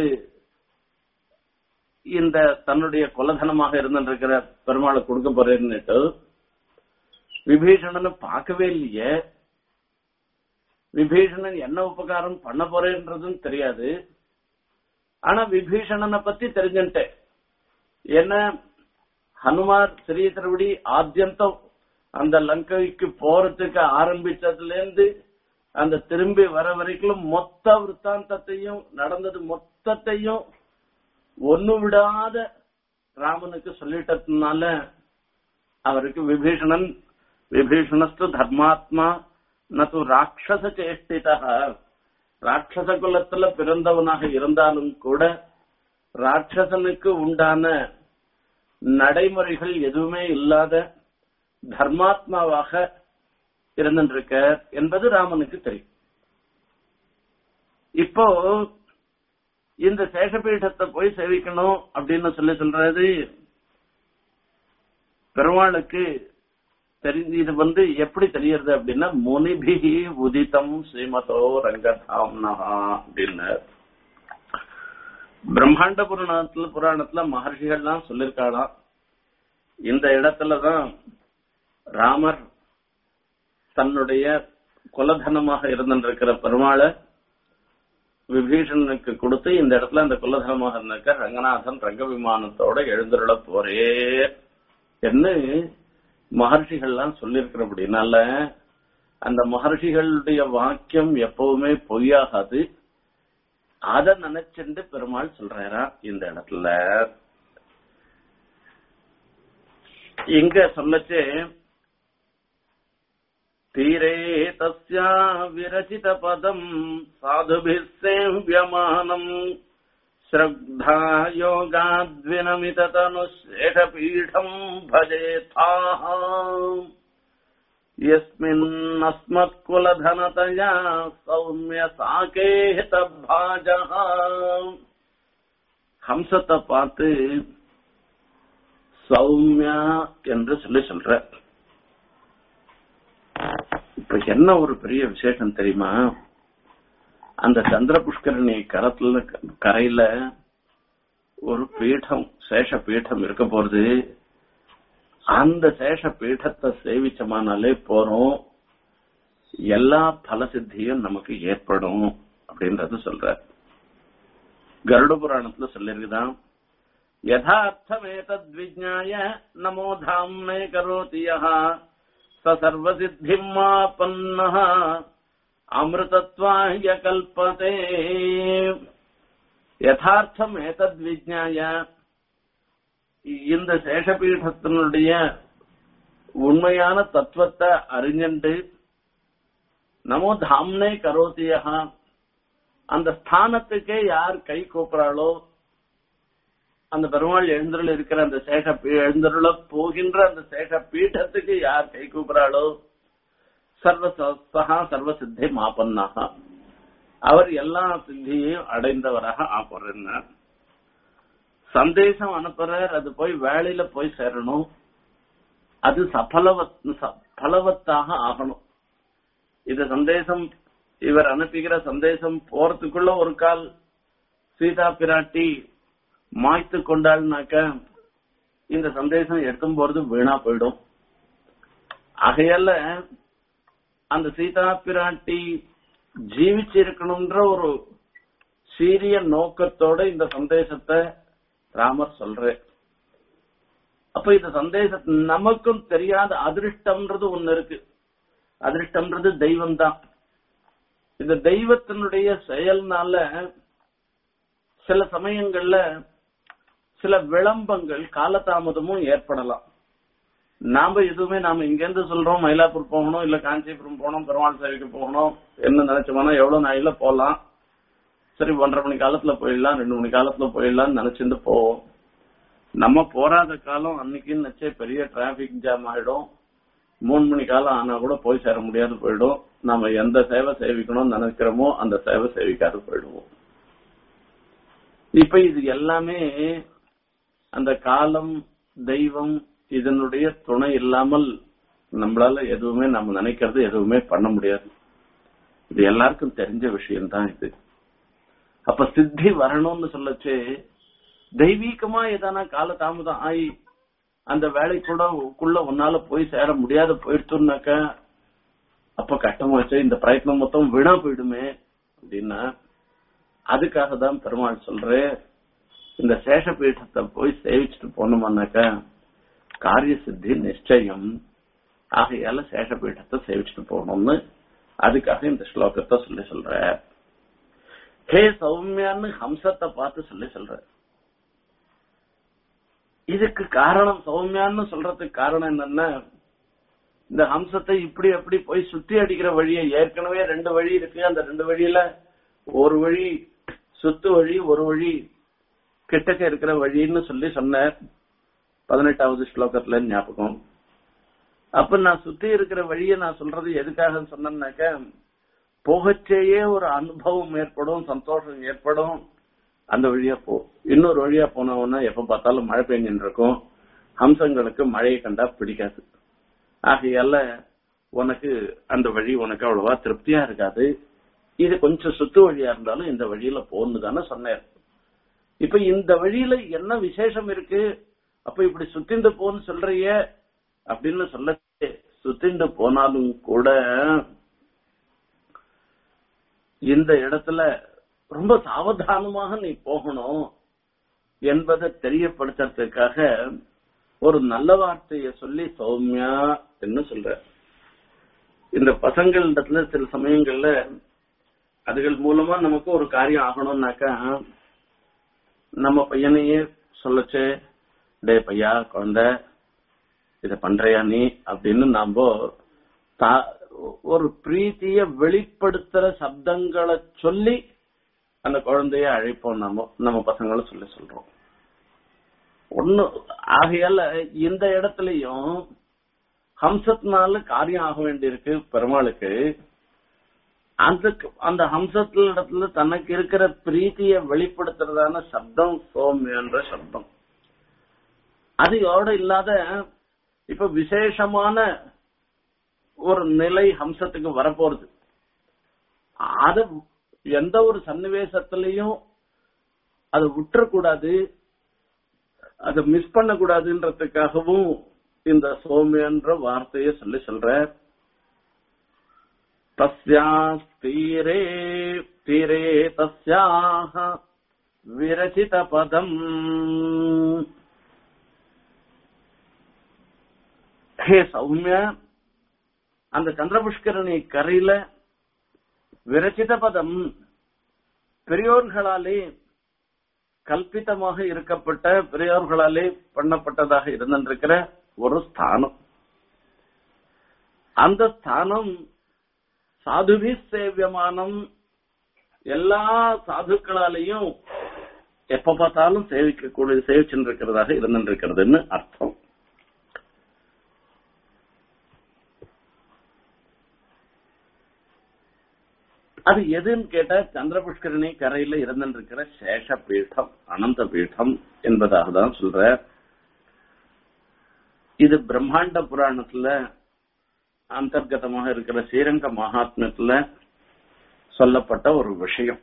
இந்த தன்னுடைய கொலதனமாக இருந்திருக்கிற பெருமாளை கொடுக்க போறேன்னுட்டு விபீஷணனை பார்க்கவே இல்லையே விபீஷணன் என்ன உபகாரம் பண்ண போறேன்றதும் தெரியாது ஆனா விபீஷணனை பத்தி தெரிஞ்சுட்டேன் என்ன ஹனுமார் சிறிய திருவடி ஆத்தியந்தம் அந்த லங்கைக்கு போறதுக்கு ஆரம்பிச்சதுல இருந்து அந்த திரும்பி வர வரைக்கும் மொத்த விற்த்தாந்தத்தையும் நடந்தது மொத்தத்தையும் ஒண்ணு விடாத ராமனுக்கு சொல்லிட்டதுனால அவருக்கு விபீஷணன் விபீஷணஸ்து தர்மாத்மா நது ராட்சச சேஷ்டிதா ராட்சச குலத்துல பிறந்தவனாக இருந்தாலும் கூட ராட்சசனுக்கு உண்டான நடைமுறைகள் எதுவுமே இல்லாத தர்மாத்மாவாக இருந்திருக்க என்பது ராமனுக்கு தெரியும் இப்போ இந்த சேஷபீடத்தை போய் சேவிக்கணும் அப்படின்னு சொல்லி சொல்றது பெருமாளுக்கு தெரிஞ்சு இது வந்து எப்படி தெரியறது அப்படின்னா முனிபிகி உதிதம் ஸ்ரீமதோ ரங்கதாம்னா அப்படின்னு பிரம்மாண்ட புராணத்துல புராணத்துல மகர்ஷிகள்லாம் சொல்லிருக்காளாம் இந்த இடத்துலதான் ராமர் தன்னுடைய குலதனமாக இருந்திருக்கிற பெருமாளை விபீஷணனுக்கு கொடுத்து இந்த இடத்துல அந்த குலதனமாக இருந்திருக்க ரங்கநாதன் ரங்க விமானத்தோட எழுந்துருள போறே என்று மகர்ஷிகள்லாம் சொல்லியிருக்கிறபடினால அந்த மகர்ஷிகளுடைய வாக்கியம் எப்பவுமே பொய்யாகாது அத நினைச்சுட்டு பெருமாள் சொல்றாரா இந்த இடத்துல இங்க சொல்லச்சு தீரே தஸ்யா விரச்சித பதம் சாதுபிः சேவ்யமானம் ஸ்ரத்தா யோகாத்வினமிதனுஷேஷபீடம் भजेथाः यस्मिन्नस्मत्कुलधनतया सौम्य साकेतभाजः ஹம்சத்தை பார்த்து சௌமியா என்று சொல்லி சொல்ற இப்ப என்ன ஒரு பெரிய விசேஷம் தெரியுமா அந்த சந்திர புஷ்கரணி கரத்துல கரையில ஒரு பீடம் சேஷ பீடம் இருக்க போறது அந்த சேஷ பீடத்தை சேவிச்சமானாலே போறோம் எல்லா பல சித்தியும் நமக்கு ஏற்படும் அப்படின்றது சொல்ற கருட புராணத்துல சொல்லிருக்குதான் யதார்த்தமேதத் விஜ்ஞாய நமோ தாம்னே கரோதி யஹ ச சர்வசித்திம் மாபன்னः அமிர்தத்வாய கல்பதே யதார்த்தம் ஏதத் விஜ்ஞாய இந்த சேஷபீடத்தினுடைய உண்மையான தத்துவத்தை அறிஞண்டு நமோ தாம்னே கரோத்தியகா அந்த ஸ்தானத்துக்கே யார் கை கூப்பிறாளோ அந்த பெருமாள் எழுந்தருள் இருக்கிற அந்த சேஷ எழுந்தருள போகின்ற அந்த சேஷ பீഠத்துக்கு யார் கை கூப்பிறாளோ சர்வ சகா சர்வ சித்தி மாப்பன்னாக அவர் எல்லா சித்தியையும் அடைந்தவராக ஆப்படுறார் சந்தேசம் அனுப்புறார் அது போய் வேலையில போய் சேரணும் அது சபலவத் பலவத்தாக ஆகணும் இது சந்தேசம் இவர் அனுப்புகிற சந்தேசம் போறதுக்குள்ள ஒரு கால் சீதா பிராட்டி மாய்த்து கொண்டாள்னாக்க இந்த சந்தேசம் எடுத்தும் போறது வீணா போயிடும் ஆகையால அந்த சீதா பிராட்டி ஜீவிச்சிருக்கணும்ன்ற ஒரு சீரிய நோக்கத்தோட இந்த சந்தேசத்தை ராமர் சொல்ற அப்ப இந்த சந்தேசம் நமக்கும் தெரியாத அதிருஷ்டம்ன்றது ஒண்ணு இருக்கு அதிருஷ்டம்ன்றது தெய்வம் தான் இந்த தெய்வத்தினுடைய செயல்னால சில சமயங்கள்ல சில விளம்பங்கள் காலதாமதமும் ஏற்படலாம் நாம எதுவுமே நாம இங்க இருந்து சொல்றோம் மயிலாப்பூர் போகணும் இல்ல காஞ்சிபுரம் போகணும் பெருமாள் சேவைக்கு போகணும் என்ன நினைச்சோம்னா எவ்வளவு நாயில போகலாம் சரி ஒன்றரை மணி காலத்துல போயிடலாம் ரெண்டு மணி காலத்துல போயிடலாம்னு நினைச்சிட்டு போவோம் நம்ம போராத காலம் அன்னைக்குன்னு நினைச்சே பெரிய டிராபிக் ஜாம் ஆயிடும் மூணு மணி காலம் ஆனா கூட போய் சேர முடியாது போயிடும் நம்ம எந்த சேவை சேவிக்கணும்னு நினைக்கிறோமோ அந்த சேவை சேவிக்காது போயிடுவோம் இப்ப இது எல்லாமே அந்த காலம் தெய்வம் இதனுடைய துணை இல்லாமல் நம்மளால எதுவுமே நம்ம நினைக்கிறது எதுவுமே பண்ண முடியாது இது எல்லாருக்கும் தெரிஞ்ச விஷயம்தான் இது அப்ப சித்தி வரணும்னு சொல்லச்சு தெய்வீகமா எதானா கால தாமதம் ஆகி அந்த வேலை கூட உள்ள உன்னால போய் சேர முடியாத போயிடுச்சுனாக்க அப்ப கஷ்டமாச்சு இந்த பிரயத்னம் மொத்தம் வீணா போயிடுமே அப்படின்னா அதுக்காக தான் பெருமாள் சொல்றேன் இந்த சேஷபீഠத்தை போய் சேவிச்சுட்டு போனோம்னாக்க காரிய சித்தி நிச்சயம் ஆகையால சேஷபீഠத்தை சேவிச்சுட்டு போகணும்னு அதுக்காக இந்த ஸ்லோகத்தை சொல்லி சொல்ற ஹே சௌமியான்னு ஹம்சத்தை பார்த்து சொல்லி சொல்ற இதுக்கு காரணம் சௌமியான்னு சொல்றதுக்கு காரணம் என்னன்னா இந்த ஹம்சத்தை இப்படி அப்படி போய் சுத்தி அடிக்கிற வழியை ஏற்கனவே ரெண்டு வழி இருக்கு அந்த ரெண்டு வழியில ஒரு வழி சுத்து வழி ஒரு வழி கிட்டக்க இருக்கிற வழின்னு சொல்லி சொன்னார் பதினெட்டாவது ஸ்லோகத்துல ஞாபகம் அப்ப நான் சுத்தி இருக்கிற வழியை நான் சொல்றது எதுக்காக சொன்னேன்னாக்க போகச்சேயே ஒரு அனுபவம் ஏற்படும் சந்தோஷம் ஏற்படும் அந்த வழியா போ இன்னொரு வழியா போனவன்னா எப்ப பார்த்தாலும் மழை பெஞ்சுட்டு இருக்கும் ஹம்சங்களுக்கு மழையை கண்டா பிடிக்காது ஆகையால உனக்கு அந்த வழி உனக்கு அவ்வளவா திருப்தியா இருக்காது இது கொஞ்சம் சுத்து வழியா இருந்தாலும் இந்த வழியில போன்னு தானே சொன்னேன் இப்ப இந்த வழியில என்ன விசேஷம் இருக்கு அப்ப இப்படி சுத்திண்டு போன்னு சொல்றிய அப்படின்னு சொல்ல சுத்திண்டு போனாலும் கூட இந்த இடத்துல ரொம்ப சாவதானமாக நீ போகணும் என்பதை தெரியப்படுத்துறதுக்காக ஒரு நல்ல வார்த்தைய சொல்லி சௌமியா என்று சொல்ற இந்த பசங்களிடத்துல சில சமயங்கள்ல அதுகள் மூலமா நமக்கு ஒரு காரியம் ஆகணும்னாக்கா நம்ம பையனையே சொல்லச்சு டே பையா குழந்தை இத பண்றியா நீ அப்படின்னு நாம தா- ஒரு பிரீத்திய வெளிப்படுத்துற சப்தங்களை சொல்லி அந்த குழந்தைய அழைப்போம் நம்ம நம்ம பசங்களை சொல்லி சொல்றோம் ஒண்ணு ஆகையால இந்த இடத்துலயும் ஹம்சத்தினால காரியம் ஆக வேண்டியிருக்கு பெருமாளுக்கு அந்த அந்த ஹம்சத்துல இடத்துல தனக்கு இருக்கிற பிரீத்திய வெளிப்படுத்துறதான சப்தம் சோம் என்ற சப்தம் அதோட இல்லாத இப்ப விசேஷமான ஒரு நிலை ஹம்சத்துக்கு வரப்போறது அத எந்த ஒரு சன்னிவேசத்திலையும் அதை விட்டுறக்கூடாது அதை மிஸ் பண்ணக்கூடாதுன்றதுக்காகவும் இந்த சோமியன்ற வார்த்தையை சொல்லி சொல்ற தஸ்யாஸ்தீரே தீரே தஸ்யாக விரச்சித பதம் ஹே சௌமிய அந்த சந்திரபுஷ்கரணி கரையில விரச்சித பதம் பெரியோர்களாலே கல்பித்தமாக இருக்கப்பட்ட பெரியோர்களாலே பண்ணப்பட்டதாக இருந்திருக்கிற ஒரு ஸ்தானம் அந்த ஸ்தானம் சாதுபி சேவியமானம் எல்லா சாதுக்களாலையும் எப்ப பார்த்தாலும் சேவிக்கக்கூடிய சேவிச்சுட்டு இருக்கிறதாக இருந்திருக்கிறதுன்னு அர்த்தம் அது எதுன்னு கேட்டா சந்திரபுஷ்கரணி கரையில இருந்திருக்கிற சேஷ பீடம் அனந்த பீடம் என்பதாக தான் சொல்ற இது பிரம்மாண்ட புராணத்துல அந்தர்கதமாக இருக்கிற ஸ்ரீரங்க மகாத்மியத்துல சொல்லப்பட்ட ஒரு விஷயம்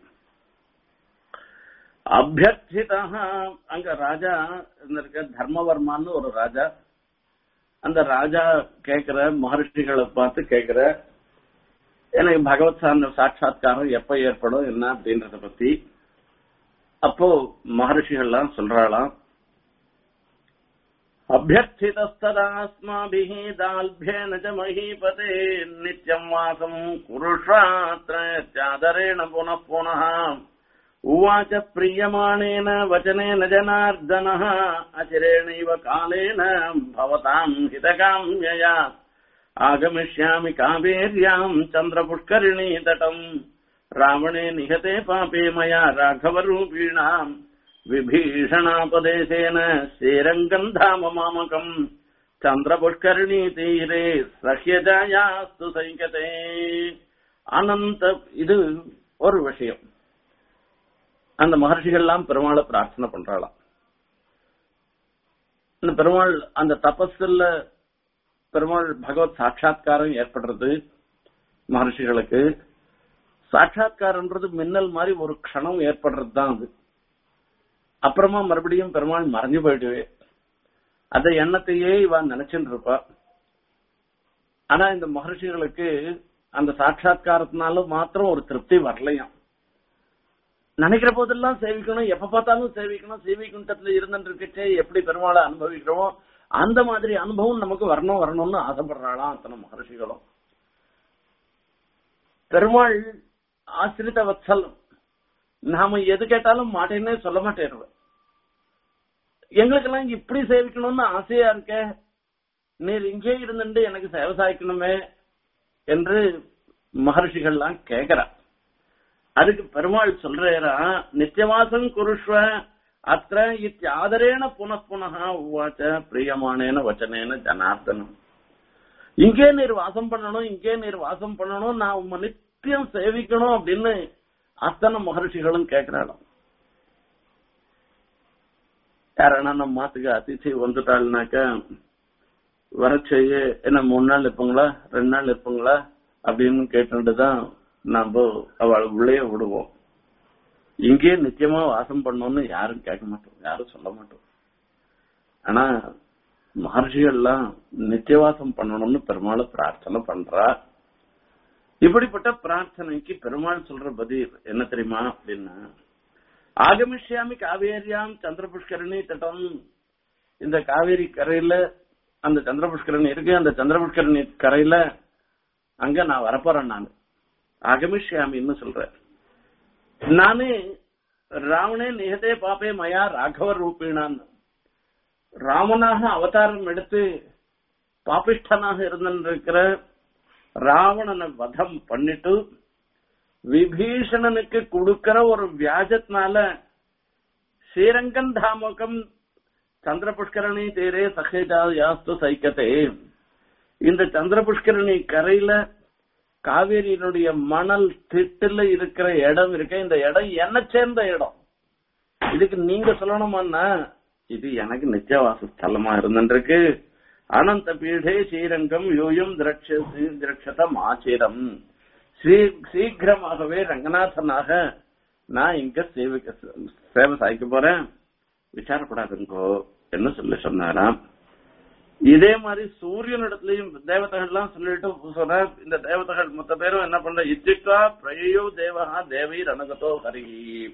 அபியர்த்திதா அங்க ராஜா இருந்திருக்க தர்மவர்மான்னு ஒரு ராஜா அந்த ராஜா கேக்குற மகர்ஷிகளை பார்த்து கேக்குற எனக்கு பகவத் சார்ந்த சாட்சாத்காரம் எப்ப ஏற்படும் என்ன அப்படின்றத பத்தி அப்போ மகர்ஷிகள்லாம் சொல்றாளாம் அபியர்த்திதஸ்ததாஸ்மாபிः दाल्भ्येन च महीपते नित्यम् वासम् कुरुष्वात्र चादरेण पुनः पुनः उवाच प्रीयमाणेन वचनेन जनार्दनः अचिरेणैव कालेन भवताम् हितकाम्यया आगमिष्यामि कावेर्याम् चन्द्रपुष्करिणी तटम् रावणे निहते पापे मया राघवरूपीणाम् विभीषणापदेशेन श्रीरङ्गम् धाम मामकम् चन्द्रपुष्करिणी तीरे सह्यजायास्तु सैकते அனந்த இது ஒரு விஷயம் அந்த மகர்ஷிகள்லாம் பெருமாளை பிரார்த்தனை பண்றாளாம் இந்த பெருமாள் அந்த தபஸ்ல பெருமாள் பகவத் சாட்சா்காரம் ஏற்படுறது மகர்ஷிகளுக்கு சாட்சா்காரன்றது மின்னல் மாதிரி ஒரு க்ஷணம் ஏற்படுறது தான் அது அப்புறமா மறுபடியும் பெருமாள் மறைஞ்சு போயிடுவே அந்த எண்ணத்தையே இவ நினைச்சுட்டு இருப்பா ஆனா இந்த மகர்ஷிகளுக்கு அந்த சாட்சா்காரத்தினால மாத்திரம் ஒரு திருப்தி வரலையாம் நினைக்கிற போதெல்லாம் சேவிக்கணும் எப்ப பார்த்தாலும் சேவிக்கணும் சேவிக்குண்டத்துல இருந்துட்டு இருக்கச்சே எப்படி பெருமாளை அனுபவிக்கிறோமோ அந்த மாதிரி அனுபவம் நமக்கு வரணும் வரணும்னு ஆசைப்படுறாளாம் அத்தனை மகர்ஷிகளும் பெருமாள் ஆசிரித வத்சலம் நாம எது கேட்டாலும் மாட்டேன்னே சொல்ல மாட்டேன் எங்களுக்கெல்லாம் இப்படி சேவிக்கணும்னு ஆசையா இருக்க நீர் இங்கே இருந்துட்டு எனக்கு சேவை சாய்க்கணுமே என்று மகர்ஷிகள்லாம் கேக்குறா அதுக்கு பெருமாள் சொல்றா நித்தியவாசம் குருஷ்வ அத்த இத்தியாதரேன புன புனக உவாச்ச பிரியமானேன வச்சனேன ஜனார்தனம் இங்கே நீர் வாசம் பண்ணணும் இங்கே நீர் வாசம் பண்ணணும் நான் உங்க நித்தியம் சேவிக்கணும் அப்படின்னு அத்தனை மகர்ஷிகளும் கேட்கிறாளாம் யாரானா நம்ம மாத்துக்கு அதிர்ச்சி வந்துட்டாள்னாக்க வர செய்ய என்ன மூணு நாள் இருப்பீங்களா ரெண்டு நாள் இருப்பீங்களா அப்படின்னு கேட்டுட்டு தான் நாம அவளை உள்ளே விடுவோம் இங்கே நிச்சயமா வாசம் பண்ணோம்னு யாரும் கேட்க மாட்டோம் யாரும் சொல்ல மாட்டோம் ஆனா மகர்ஷிகள்லாம் நித்தியவாசம் பண்ணணும்னு பெருமாளை பிரார்த்தனை பண்றா இப்படிப்பட்ட பிரார்த்தனைக்கு பெருமாள் சொல்ற பதில் என்ன தெரியுமா அப்படின்னா ஆகமிஷ்யாமி காவேரியாம் சந்திர புஷ்கரணி தட்டம் இந்த காவேரி கரையில அந்த சந்திர புஷ்கரணி இருக்கு அந்த சந்திர புஷ்கரணி கரையில அங்க நான் வரப்போறேன் நான் ஆகமிஷ்யாமின்னு சொல்றேன் நானு ராவணே நிகதே பாப்பே மயா ராகவ ரூபீனான் ராமனாக அவதாரம் எடுத்து பாபிஷ்டனாக இருந்திருக்கிற ராவணனை வதம் பண்ணிட்டு விபீஷணனுக்கு கொடுக்கிற ஒரு வியாஜத்தினால ஸ்ரீரங்கன் தாமகம் சந்திர புஷ்கரணி தேரே சகேஜா யாஸ்து சைக்கத்தே இந்த சந்திர புஷ்கரணி கரையில காவேரியினுடைய மணல் திட்டுல இருக்கிற இடம் இருக்க இந்த இடம் என்ன சேர்ந்த இடம் இதுக்கு நீங்க சொல்லணுமான்னா இது எனக்கு நித்தியவாச ஸ்தலமா இருந்துருக்கு அனந்த பீடே ஸ்ரீரங்கம் யூயம் திரட்சதம் ஆச்சிரம் சீக்கிரமாகவே ரங்கநாதனாக நான் இங்க சேவிக்க சேவை சாய்க்க போறேன் விசாரப்படாதுங்கோ என்ன சொல்லி சொன்னாராம் இதே மாதிரி சூரியனிடத்திலையும் தேவதைகள்லாம் சொல்லிட்டு சொல்ற இந்த தேவதைகள் மொத்த பேரும் என்ன பண்ற இத்திக்கா பிரயோ தேவகா தேவி ரணகதோ ஹரி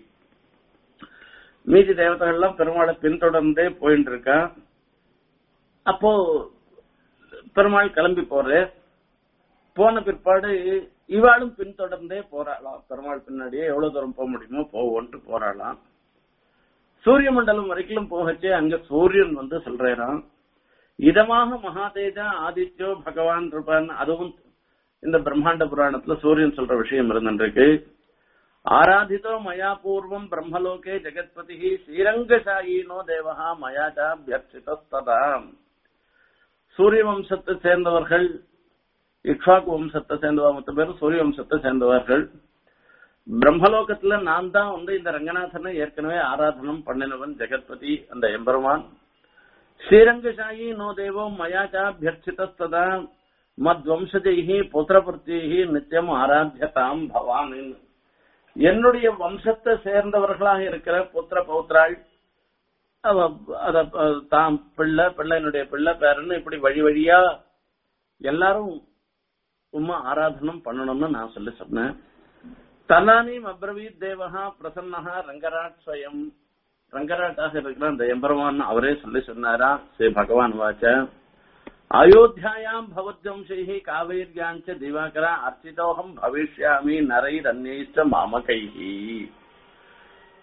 மீதி தேவதைகள்லாம் பெருமாளை பின்தொடர்ந்தே போயிட்டு இருக்கா அப்போ பெருமாள் கிளம்பி போற போன பிற்பாடு இவாளும் பின்தொடர்ந்தே போறாளாம் பெருமாள் பின்னாடியே எவ்வளவு தூரம் போக முடியுமோ போவோன்ட்டு போறாளாம் சூரிய மண்டலம் வரைக்கும் போகச்சே அங்க சூரியன் வந்து சொல்றாராம் இதமாக மகாதேஜா ஆதித்யோ பகவான் இருப்பான் அதுவும் இந்த பிரம்மாண்ட புராணத்துல சூரியன் சொல்ற விஷயம் இருந்துருக்கு ஆராதித்தோ மயா பூர்வம் பிரம்மலோகே ஜெகத்பதி ஸ்ரீரங்கசாயினோ தேவஹா மயாச்சாபியர்ச்சிதா சூரிய வம்சத்தை சேர்ந்தவர்கள் இக்ஷாக்கு வம்சத்தை சேர்ந்தவா மொத்த பேரும் சூரிய வம்சத்தை சேர்ந்தவர்கள் பிரம்மலோகத்துல நான் தான் வந்து இந்த ரங்கநாதனை ஏற்கனவே ஆராதனம் பண்ணினவன் ஜெகத்பதி அந்த எம்பெருமான் ஸ்ரீரங்கசாயி நோ தேவோ மயாச்சாபியர்ச்சிதா மத்வம்சஜைஹி புத்திரபுத்தியி நித்தியம் ஆராத்தியதாம் பவான் என்னுடைய வம்சத்தை சேர்ந்தவர்களாக இருக்கிற புத்திர பௌத்ராள் அத தாம் பிள்ளை பிள்ளைனுடைய பிள்ளை பேரன்னு இப்படி வழி வழியா எல்லாரும் உமா ஆராதனம் பண்ணணும்னு நான் சொல்லி சொன்னேன் தன்னானீம் அப்ரவீத் தேவகா பிரசன்னஹா ரங்கராட் ஸ்வயம் ரங்கராட்டாக இருக்கிற அந்த எம்பெருமான் அவரே சொல்லி சொன்னாரா ஸ்ரீ பகவான் வாச்ச அயோத்தியாயாம் பவத்வம்சை காவேரியாஞ்ச திவாகர அர்ச்சிதோகம் பவிஷ்யாமி நரைரண்யைச்ச மாமகைஹி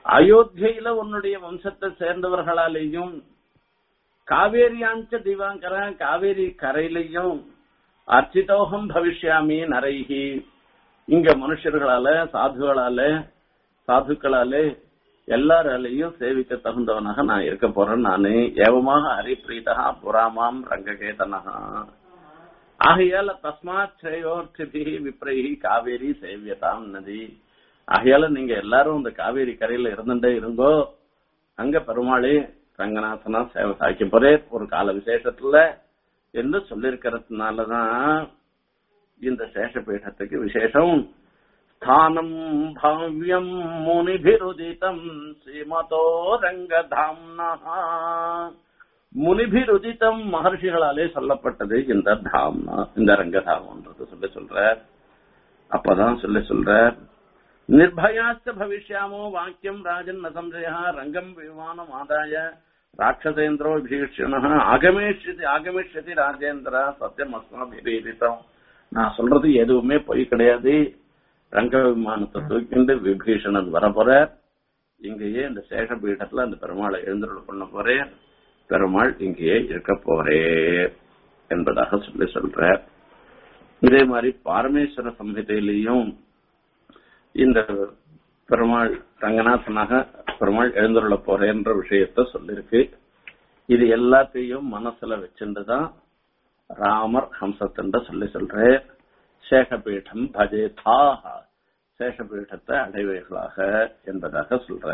அயோத்தியில உன்னுடைய வம்சத்தை சேர்ந்தவர்களாலேயும் காவேரியாஞ்ச திவாங்கர காவேரி கரையிலையும் அர்ச்சிதோகம் பவிஷ்யாமி நரைகி இங்க மனுஷர்களால சாதுகளால சாதுக்களால எல்லாராலையும் சேவிக்க தகுந்தவனாக நான் இருக்க போறேன் நானு ஏவமாக ஹரிபிரீதா புராமாம் ரங்ககேதனஹா ஆகையால தஸ்மாத் ஸ்ரேயோர்த்திபி விப்ரஹி காவேரி சேவியதாம் நதி ஆகையால நீங்க எல்லாரும் இந்த காவேரி கரையில இருந்துட்டே இருங்கோ அங்க பெருமாளே ரங்கநாதனா சேவை சாய்க்க போறே ஒரு கால விசேஷத்துல என்று சொல்லிருக்கிறதுனாலதான் இந்த சேஷபீடத்துக்கு விசேஷம் ஸ்தானம் பவ்யம் முனிபிருதிதம் ஸ்ரீமதோ ரங்கதாம்னா முனிபிருதிதம் மகர்ஷிகளாலே சொல்லப்பட்டது இந்த தாம்னா இந்த ரங்கதாமன்றது சொல்லி சொல்ற அப்பதான் சொல்லி சொல்ற நிர்பயாச்ச பவிஷ்யாமோ வாக்கியம் ராஜன் நசம்சயா ரங்கம் விமானம் ஆதாய ராட்சசேந்திரோ பீஷண ஆகமேஷதி ஆகமிஷதி ராஜேந்திரா சத்தியம் அஸ்மாபிரீதித்தம் நான் சொல்றது எதுவுமே பொய் கிடையாது ரங்க விமானத்தை தூக்கிண்டு விபீஷணன் வர போற இங்கேயே இந்த சேஷ பீடத்துல அந்த பெருமாளை எழுந்தருள் பண்ண போறேன் பெருமாள் இங்கேயே இருக்க போறே என்பதாக சொல்லி சொல்ற இதே மாதிரி பாரமேஸ்வர சம்ஹிதையிலையும் இந்த பெருமாள் ரங்கநாதனாக பெருமாள் எழுந்துள்ள போறேன்ற விஷயத்த சொல்லிருக்கு இது எல்லாத்தையும் மனசுல வச்சுட்டுதான் ராமர் ஹம்சத்தண்ட சொல்லி சொல்ற சேஷபீடம் பஜேதாக சேஷபீடத்தை அடைவைகளாக என்பதாக சொல்ற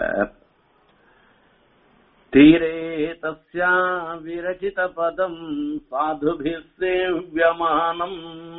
தீரே தஸ்யா விரச்சித பதம் சாதுபி சேவியமானம்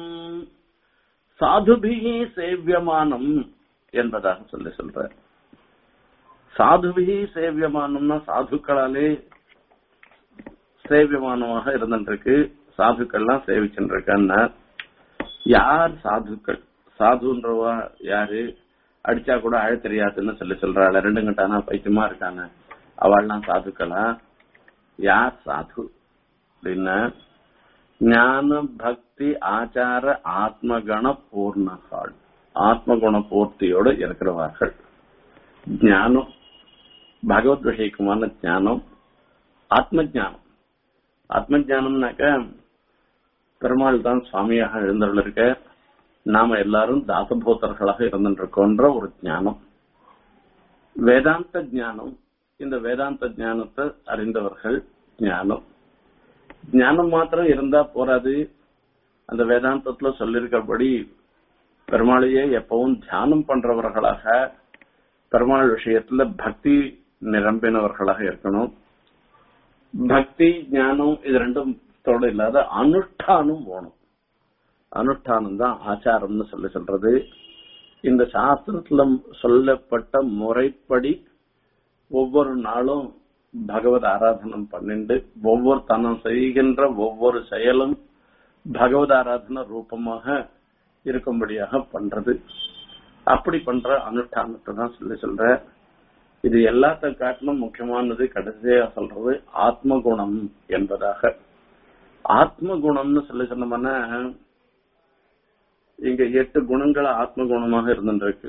சாதுபி சேவியமானம் என்பதாக சொல்லி சொல்ற சாதுபி சேவியமானம்னா சாதுக்களாலே சேவியமானமாக இருந்துருக்கு சாதுக்கள்லாம் சேவிச்சுருக்கன்னா யார் சாதுக்கள் சாதுன்றவா யாரு அடிச்சா கூட அழ தெரியாதுன்னு சொல்லி சொல்றாள் ரெண்டு கட்டானா பைத்தியமா இருக்காங்க அவள்லாம் சாதுக்களா யார் சாது அப்படின்னா ஞான பக்தி ஆச்சார ஆத்மகண பூர்ணகாள் ஆத்மகுண பூர்த்தியோடு இருக்கிறவர்கள் ஞானம் பகவத் விஷயக்குமான ஞானம் ஆத்ம ஜானம் ஆத்ம ஜானம்னாக்க பெருமாள் தான் சுவாமியாக எழுந்தருள் இருக்க நாம எல்லாரும் தாசபூத்தர்களாக இருந்துருக்கோன்ற ஒரு ஞானம் வேதாந்த ஞானம் இந்த வேதாந்த ஞானத்தை அறிந்தவர்கள் ஞானம் ஞானம் மாத்திரம் இருந்தா போராது அந்த வேதாந்தத்துல சொல்லியிருக்கிறபடி பெருமாளையே எப்பவும் தியானம் பண்றவர்களாக பெருமாள் விஷயத்துல பக்தி நிரம்பினவர்களாக இருக்கணும் பக்தி ஞானம் இது ரெண்டும் தோட இல்லாத அனுஷ்டானம் போகணும் அனுஷ்டானம் தான் ஆச்சாரம்னு சொல்லி சொல்றது இந்த சாஸ்திரத்துல சொல்லப்பட்ட முறைப்படி ஒவ்வொரு நாளும் பகவத் ஆராதனம் பண்ணிண்டு ஒவ்வொரு தனம் செய்கின்ற ஒவ்வொரு செயலும் பகவத் ஆராதன ரூபமாக இருக்கும்படியாக பண்றது அப்படி பண்ற அனுஷ்டானத்தை தான் சொல்லி சொல்ற இது எல்லாத்த காட்டிலும் முக்கியமானது கடைசியா சொல்றது ஆத்ம குணம் என்பதாக ஆத்ம குணம்னு சொல்லி சொன்னோம்னா இங்க எட்டு குணங்கள் ஆத்ம குணமாக இருந்துருக்கு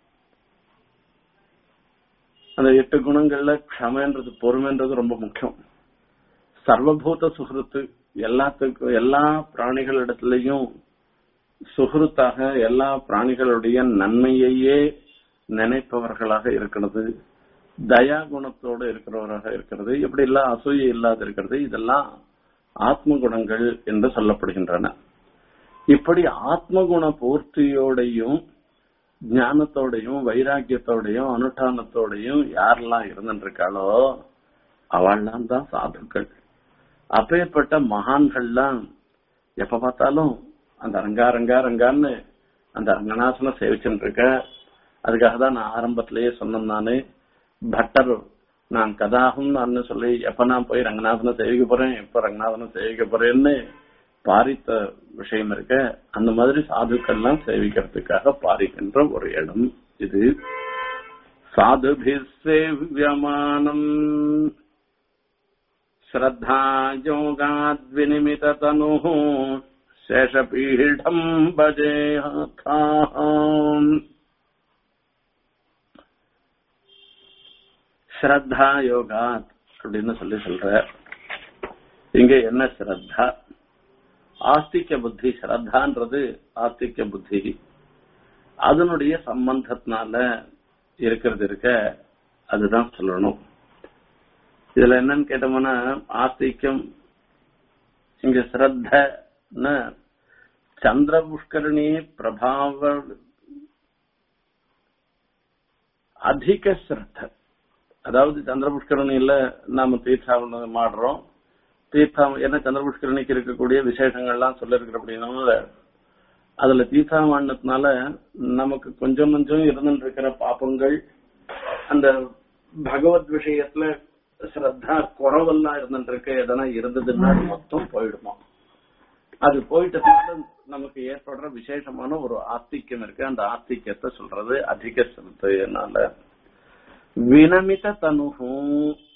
அந்த எட்டு குணங்கள்ல க்ஷமன்றது பொறுமைன்றது ரொம்ப முக்கியம் சர்வபூத சுகிருத்து எல்லாத்துக்கும் எல்லா பிராணிகளிடத்திலையும் சுகிருத்தாக எல்லா பிராணிகளுடைய நன்மையையே நினைப்பவர்களாக இருக்கிறது தயா குணத்தோடு இருக்கிறவராக இருக்கிறது இப்படி எல்லாம் அசூய இல்லாத இருக்கிறது இதெல்லாம் ஆத்ம குணங்கள் என்று சொல்லப்படுகின்றன இப்படி ஆத்ம குண பூர்த்தியோடையும் ஞானத்தோடையும் வைராக்கியத்தோடையும் அனுஷ்டானத்தோடையும் யாரெல்லாம் இருந்துருக்காளோ அவள்லாம் தான் சாதுக்கள் அப்பேற்பட்ட மகான்கள்லாம் எப்ப பார்த்தாலும் அந்த ரங்கா ரங்கா ரங்கான்னு அந்த ரங்கநாசனம் சேவிச்சுட்டு இருக்க அதுக்காக தான் நான் ஆரம்பத்திலேயே சொன்னேன் நானு பட்டர் நான் கதாகும் நான் சொல்லி எப்ப நான் போய் ரங்கநாதனை சேவிக்க போறேன் எப்ப ரங்கநாதனை சேவிக்க போறேன்னு பாரித்த விஷயம் இருக்க அந்த மாதிரி சாதுக்கள்லாம் சேவிக்கிறதுக்காக பாரிக்கின்ற ஒரு இடம் இது சாதுபி சேவியமானம் ஸ்ரத்தா யோகாத் வினிமித தனு சேஷபீடம் பஜேஹாம் ஸ்ரத்தா யோகா அப்படின்னு சொல்லி சொல்ற இங்க என்ன ஸ்ரத்தா ஆஸ்திக புத்தி ஸ்ரத்தான்றது ஆஸ்திக புத்தி அதனுடைய சம்பந்தத்தினால இருக்கிறது இருக்க அதுதான் சொல்லணும் இதுல என்னன்னு கேட்டோம்னா ஆஸ்திக்கம் இங்க ஸ்ரத்தன்னு சந்திர புஷ்கரணி பிரபாவ அதிக ஸ்ரத்த அதாவது சந்திர புஷ்கரணியில நாம தீர்த்தாவனம் ஆடுறோம் தீர்த்தம் என்ன சந்திர புஷ்கரணிக்கு இருக்கக்கூடிய விசேஷங்கள்லாம் சொல்ல இருக்கிற அப்படின்னா அதுல தீர்த்தாமானதுனால நமக்கு கொஞ்சம் கொஞ்சம் இருந்துட்டு இருக்கிற பாப்பங்கள் அந்த பகவத் விஷயத்துல ஸ்ரத்தா குறவெல்லாம் இருந்துட்டு இருக்க எதனா இருந்ததுன்னா அது மொத்தம் போயிடுமா அது போயிட்டதுனால நமக்கு ஏற்படுற விசேஷமான ஒரு ஆஸ்திக்கம் இருக்கு அந்த ஆஸ்திக்கத்தை சொல்றது அதிக சிரத்தையினால வினமித தனுகும்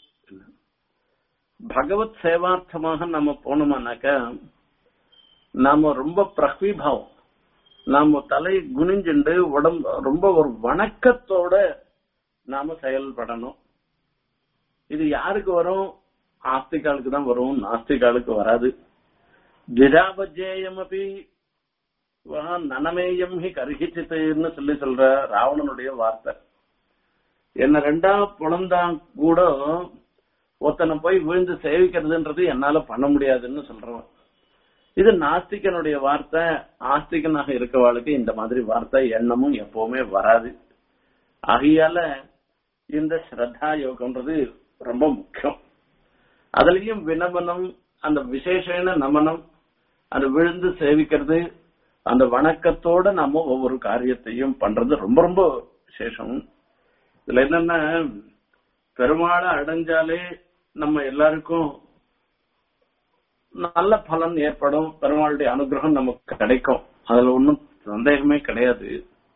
பகவத் சேவார்த்தமாக நம்ம போனோம்னாக்க நாம ரொம்ப பிரக்விபாவம் நாம தலை குனிஞ்சுண்டு உடம்பு ரொம்ப ஒரு வணக்கத்தோட நாம செயல்படணும் இது யாருக்கு வரும் ஆஸ்திகாலுக்கு தான் வரும் நாஸ்திகாலுக்கு வராது திராபஜேயமபி நனமேயம் ஹி கருகிச்சித்துன்னு சொல்லி சொல்ற ராவணனுடைய வார்த்தை என்ன ரெண்டா புலந்தா கூட ஒருத்தனை போய் விழுந்து சேவிக்கிறதுன்றது என்னால பண்ண முடியாதுன்னு சொல்றவன் இது நாஸ்திகனுடைய வார்த்தை ஆஸ்திகனாக இருக்கவாளுக்கு இந்த மாதிரி வார்த்தை எண்ணமும் எப்பவுமே வராது ஆகையால இந்த ஸ்ரத்தா யோகம்ன்றது ரொம்ப முக்கியம் அதுலயும் வினமனம் அந்த விசேஷன நமனம் அந்த விழுந்து சேவிக்கிறது அந்த வணக்கத்தோட நம்ம ஒவ்வொரு காரியத்தையும் பண்றது ரொம்ப ரொம்ப விசேஷம் இதுல என்னன்னா பெருமாளை அடைஞ்சாலே நம்ம எல்லாருக்கும் நல்ல பலன் ஏற்படும் பெருமாளுடைய அனுகிரகம் நமக்கு கிடைக்கும் அதுல ஒன்றும் சந்தேகமே கிடையாது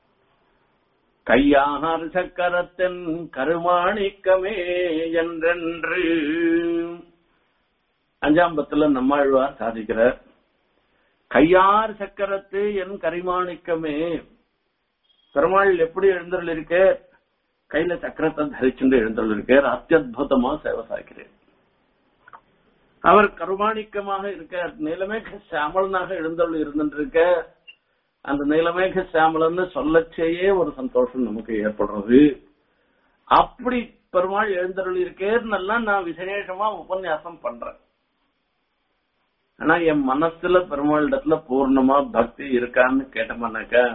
கையார் சக்கரத்தின் கருமாணிக்கமே என்றென்று அஞ்சாம் பத்துல நம்மாழ்வார் சாதிக்கிறார் கையார் சக்கரத்து என் கரிமாணிக்கமே பெருமாள் எப்படி எழுந்தருள் இருக்க கையில சக்கரத்தை தரிச்சுட்டு எழுந்தருள் இருக்கார் அத்தியுதமா சேவை சாய்க்கிறேன் அவர் கருமாணிக்கமாக இருக்கார் நீலமேக சாமலனாக எழுந்தருள் இருந்துருக்க அந்த நீலமேக சாமலன்னு சொல்லச்சேயே ஒரு சந்தோஷம் நமக்கு ஏற்படுறது அப்படி பெருமாள் எழுந்தருள் இருக்கேன்னெல்லாம் நான் விசேஷமா உபன்யாசம் பண்றேன் ஆனா என் மனசுல பெருமாளிடத்துல பூர்ணமா பக்தி இருக்கான்னு கேட்டோம்னாக்கா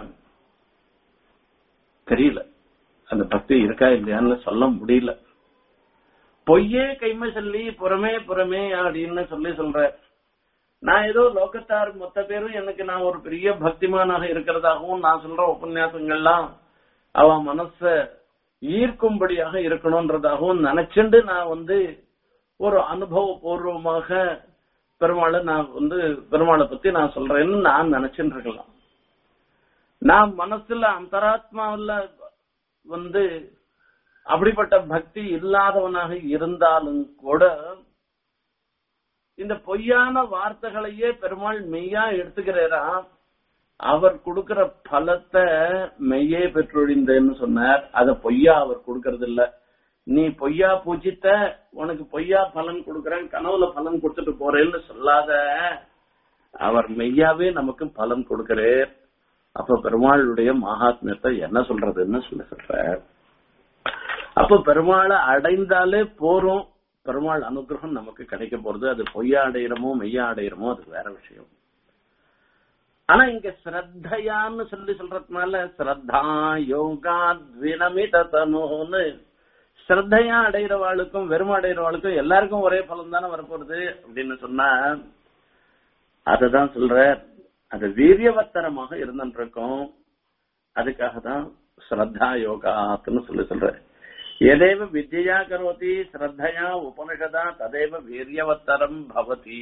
தெரியல அந்த பக்தி இருக்கா இல்லையான்னு சொல்ல முடியல பொய்யே கைமை சொல்லி புறமே புறமே அப்படின்னு சொல்லி சொல்ற நான் ஏதோ லோகத்தார் மொத்த பேரும் எனக்கு நான் ஒரு பெரிய பக்திமானாக இருக்கிறதாகவும் நான் சொல்ற உபன்யாசங்கள்லாம் அவ மனச ஈர்க்கும்படியாக இருக்கணும்ன்றதாகவும் நினைச்சுண்டு நான் வந்து ஒரு அனுபவ பூர்வமாக பெருமாளை நான் வந்து பெருமாளை பத்தி நான் சொல்றேன்னு நான் நினைச்சுட்டு இருக்கலாம் நான் மனசுல அந்தராத்மாவில் வந்து அப்படிப்பட்ட பக்தி இல்லாதவனாக இருந்தாலும் கூட இந்த பொய்யான வார்த்தைகளையே பெருமாள் மெய்யா எடுத்துக்கிறாரா அவர் கொடுக்கிற பலத்தை மெய்யே பெற்றொழிந்தேன்னு சொன்னார் அத பொய்யா அவர் கொடுக்கறது இல்ல நீ பொய்யா பூஜித்த உனக்கு பொய்யா பலன் கொடுக்கறேன் கனவுல பலன் கொடுத்துட்டு போறேன்னு சொல்லாத அவர் மெய்யாவே நமக்கு பலன் கொடுக்கிறார் அப்ப பெருமாளுடைய மகாத்மியத்தை என்ன சொல்றதுன்னு சொல்லி சொல்ற அப்ப பெருமாளை அடைந்தாலே போறோம் பெருமாள் அனுகிரகம் நமக்கு கிடைக்க போறது அது பொய்யா அடையிறமோ மெய்யா அடையிறமோ அது வேற விஷயம் ஆனா இங்க ஸ்ரத்தையான்னு சொல்லி சொல்றதுனால ஸ்ரத்தா யோகா வினமித தனோன்னு ஸ்ரத்தையா அடைகிறவாளுக்கும் வெறும் அடைகிறவாளுக்கும் எல்லாருக்கும் ஒரே பலன் தானே வரப்போறது அப்படின்னு சொன்னா அததான் சொல்ற அது வீரியவத்தரமாக இருந்துருக்கும் அதுக்காக தான் ஸ்ரத்தா யோகாத்துன்னு சொல்லி சொல்ற எதேவ வித்யா கரோதி ஸ்ரத்தையா உபனிஷதா ததேவ வீரியவத்தரம் பவதி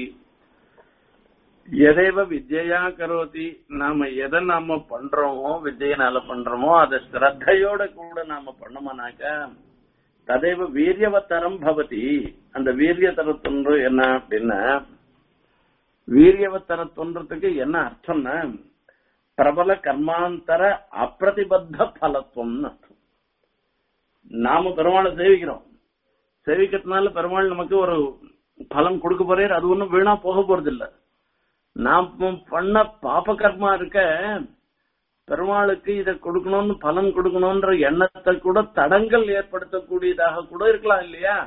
எதேவ வித்யா கரோதி நாம எதை நாம பண்றோமோ வித்யினால பண்றோமோ அதை ஸ்ரத்தையோட கூட நாம பண்ணோம்னாக்க ததேவ வீரியவத்தரம் பவதி அந்த வீரியத்தரத்தொன்று என்ன அப்படின்னா வீரியவத்தரத்தொன்றதுக்கு என்ன அர்த்தம்னா பிரபல கர்மாந்தர அப்பிரதிபத்த பலத்துவம்னு அர்த்தம் நாம பெருமாளை சேவிக்கிறோம் சேவிக்கிறதுனால பெருமாள் நமக்கு ஒரு பலன் கொடுக்க போறாரு அது ஒண்ணும் வீணா போக போறது இல்ல நாம் பண்ண பாப கர்மா இருக்க பெருமாளுக்கு இதை கொடுக்கணும்னு பலன் கொடுக்கணும்ன்ற எண்ணத்தை கூட தடங்கள் ஏற்படுத்தக்கூடியதாக கூட இருக்கலாம் இல்லையா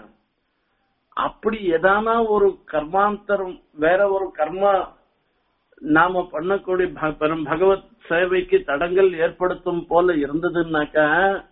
அப்படி எதானா ஒரு கர்மாந்தரம் வேற ஒரு கர்மா நாம பண்ணக்கூடிய ப- பெரும் பகவத் சேவைக்கு தடங்கள் ஏற்படுத்தும் போல இருந்ததுன்னாக்கா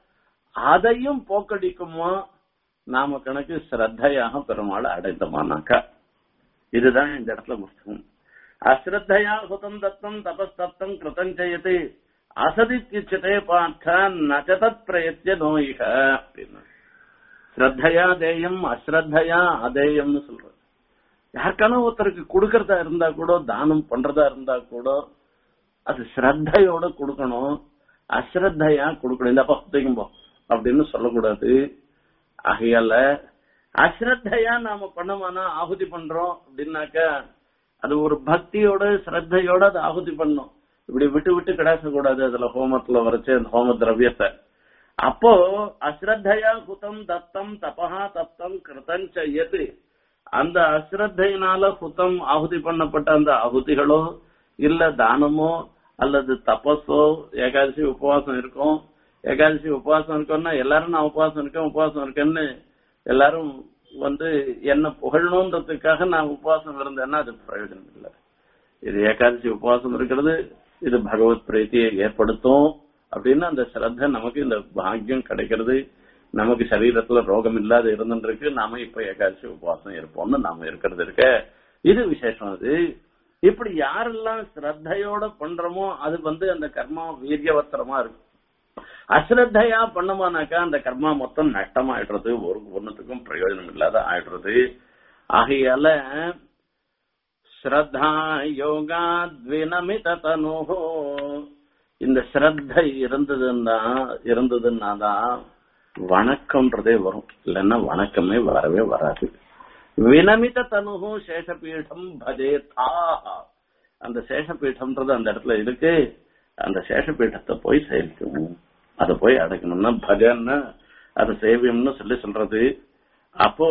அதையும் போக்கடிக்குமா நாம கணக்கு ஸ்ரத்தையாக பெருமாளை அடைந்தோமானாக்கா இதுதான் இந்த இடத்துல புஸ்தகம் அஸ்ரத்தையா ஹுதம் தத்தம் தபஸ்தத்தம் கிருதம் செய்யது அசதித்யுச்சதே பார்த்த நச்சதத் பிரயத்திய நோயிக அப்படின்னு ஸ்ரத்தையா தேயம் அஸ்ரத்தையா அதேயம்னு சொல்றது யாருக்கான ஒருத்தருக்கு கொடுக்கறதா இருந்தா கூட தானம் பண்றதா இருந்தா கூட அது ஸ்ரத்தையோட கொடுக்கணும் அஸ்ரத்தையா கொடுக்கணும் இந்த பக்திக்கும் போ அப்படின்னு சொல்லக்கூடாது ஆகையால அஸ்ரத்தையா நாம பண்ணோம்னா ஆகுதி பண்றோம் அப்படின்னாக்க அது ஒரு பக்தியோட ஸ்ரத்தையோட அதை ஆகுதி பண்ணும் இப்படி விட்டு விட்டு கிடாச கூடாது அதுல ஹோமத்துல வரைச்சு அந்த ஹோம திரவியத்தை அப்போ அஸ்ரத்தையா குதம் தத்தம் தபஹா தத்தம் கிருதம் செய்யது அந்த அஸ்ரத்தையினால குத்தம் ஆகுதி பண்ணப்பட்ட அந்த ஆகுதிகளோ இல்ல தானமோ அல்லது தபஸோ ஏகாதசி உபவாசம் இருக்கும் ஏகாதசி உபவாசம் இருக்கோம்னா எல்லாரும் நான் உபவாசம் இருக்கேன் உபவாசம் இருக்கேன்னு எல்லாரும் வந்து என்ன புகழணுன்றதுக்காக நான் உபவாசம் இருந்தேன்னா அது பிரயோஜனம் இல்லை இது ஏகாதசி உபவாசம் இருக்கிறது இது பகவத் பிரீத்தியை ஏற்படுத்தும் அப்படின்னு அந்த ஸ்ரத்த நமக்கு இந்த பாக்கியம் கிடைக்கிறது நமக்கு சரீரத்துல ரோகம் இல்லாத இருந்துருக்கு நாம இப்ப ஏகாதசி உபவாசம் இருப்போம்னு நாம இருக்கிறது இருக்க இது விசேஷம் அது இப்படி யாரெல்லாம் ஸ்ரத்தையோட பண்றோமோ அது வந்து அந்த கர்மா வீரியவத்திரமா இருக்கும் அஸ்ரத்தையா பண்ணமானாக்கா அந்த கர்மா மொத்தம் நஷ்டமாயிடுறது ஒரு ஒண்ணுத்துக்கும் பிரயோஜனம் இல்லாத ஆயிடுறது ஆகையால ஸ்ரத்தா யோகா த்வினமித தனுஹோ இந்த ஸ்ரத்தை இருந்ததுன்னா இருந்ததுன்னா தான் வணக்கம்ன்றதே வரும் இல்லைன்னா வணக்கமே வரவே வராது வினமித தனுகு சேஷபீடம் பஜேதா அந்த சேஷபீடம்ன்றது அந்த இடத்துல இருக்கு அந்த சேஷபீடத்தை போய் சேவிக்கணும் அதை போய் அடைக்கணும்னா பஜன்னா அது சேவியம்னு சொல்லி சொல்றது அப்போ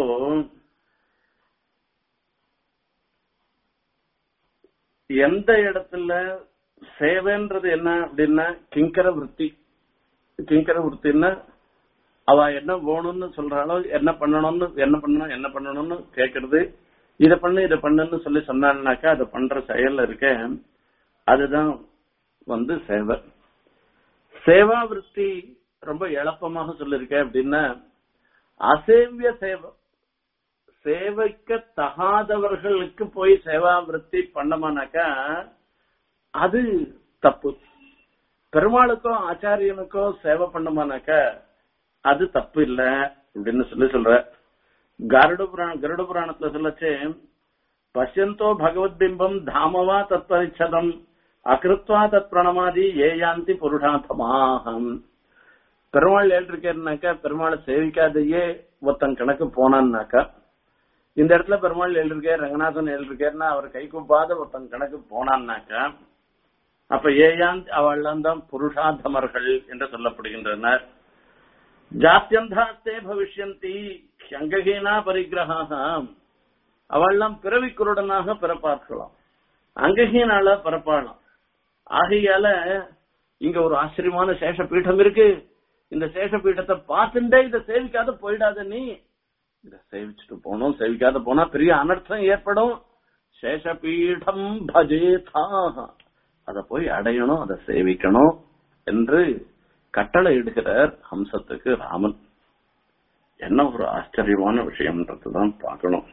எந்த இடத்துல சேவைன்றது என்ன அப்படின்னா கிங்கர விற்பி கிங்கர விற்பின்னா அவ என்ன வேணும்னு சொல்றாளோ என்ன பண்ணணும்னு என்ன பண்ணணும் என்ன பண்ணணும்னு கேக்குறது இத பண்ணு இத பண்ணுன்னு சொல்லி சொன்னான்னாக்கா அதை பண்ற செயல் இருக்க அதுதான் வந்து சேவை சேவா விற்பி ரொம்ப எளப்பமாக சொல்லிருக்க அப்படின்னா அசேவிய சேவை சேவைக்க தகாதவர்களுக்கு போய் சேவா விற்பி பண்ணமானாக்கா அது தப்பு பெருமாளுக்கோ ஆச்சாரியனுக்கோ சேவை பண்ணமானாக்கா அது தப்பு இல்ல அப்படின்னு சொல்லி சொல்ற கருட புராண கருட புராணத்துல சொல்லச்சே பசியந்தோ பகவத் பிம்பம் தாமவா தத்பரிச்சதம் அகிருத்வா தத் பிரணமாதி ஏயாந்தி புருஷாத்தமாகம் பெருமாள் எழுதிருக்கேன்னாக்கா பெருமாளை சேவிக்காதையே ஒருத்தன் கணக்கு போனான்னாக்கா இந்த இடத்துல பெருமாள் எழுதிருக்கார் ரங்கநாதன் எழுதிருக்காருன்னா அவர் கை கூப்பாத ஒருத்தன் கணக்கு போனான்னாக்கா அப்ப ஏயாந்த் அவள்லாம் தான் புருஷாதமர்கள் என்று சொல்லப்படுகின்றனர் ஜாத்தியந்தாஸ்தே பவிஷ்யந்தி அங்ககீனா பரிகிரகாக அவள்லாம் பிறவி குருடனாக பிறப்பார்களாம் அங்ககீனால பிறப்பாளாம் ஆகையால இங்க ஒரு ஆச்சரியமான சேஷ பீடம் இருக்கு இந்த சேஷ பீடத்தை பார்த்துட்டே இதை சேவிக்காத போயிடாத நீ இத சேவிச்சுட்டு போனோம் சேவிக்காத போனா பெரிய அனர்த்தம் ஏற்படும் சேஷபீடம் பஜேதாக அத போய் அடையணும் அதை சேவிக்கணும் என்று கட்டளை எடுக்கிறார் ஹம்சத்துக்கு ராமன் என்ன ஒரு ஆச்சரியமான விஷயம்ன்றதுதான் பார்க்கணும்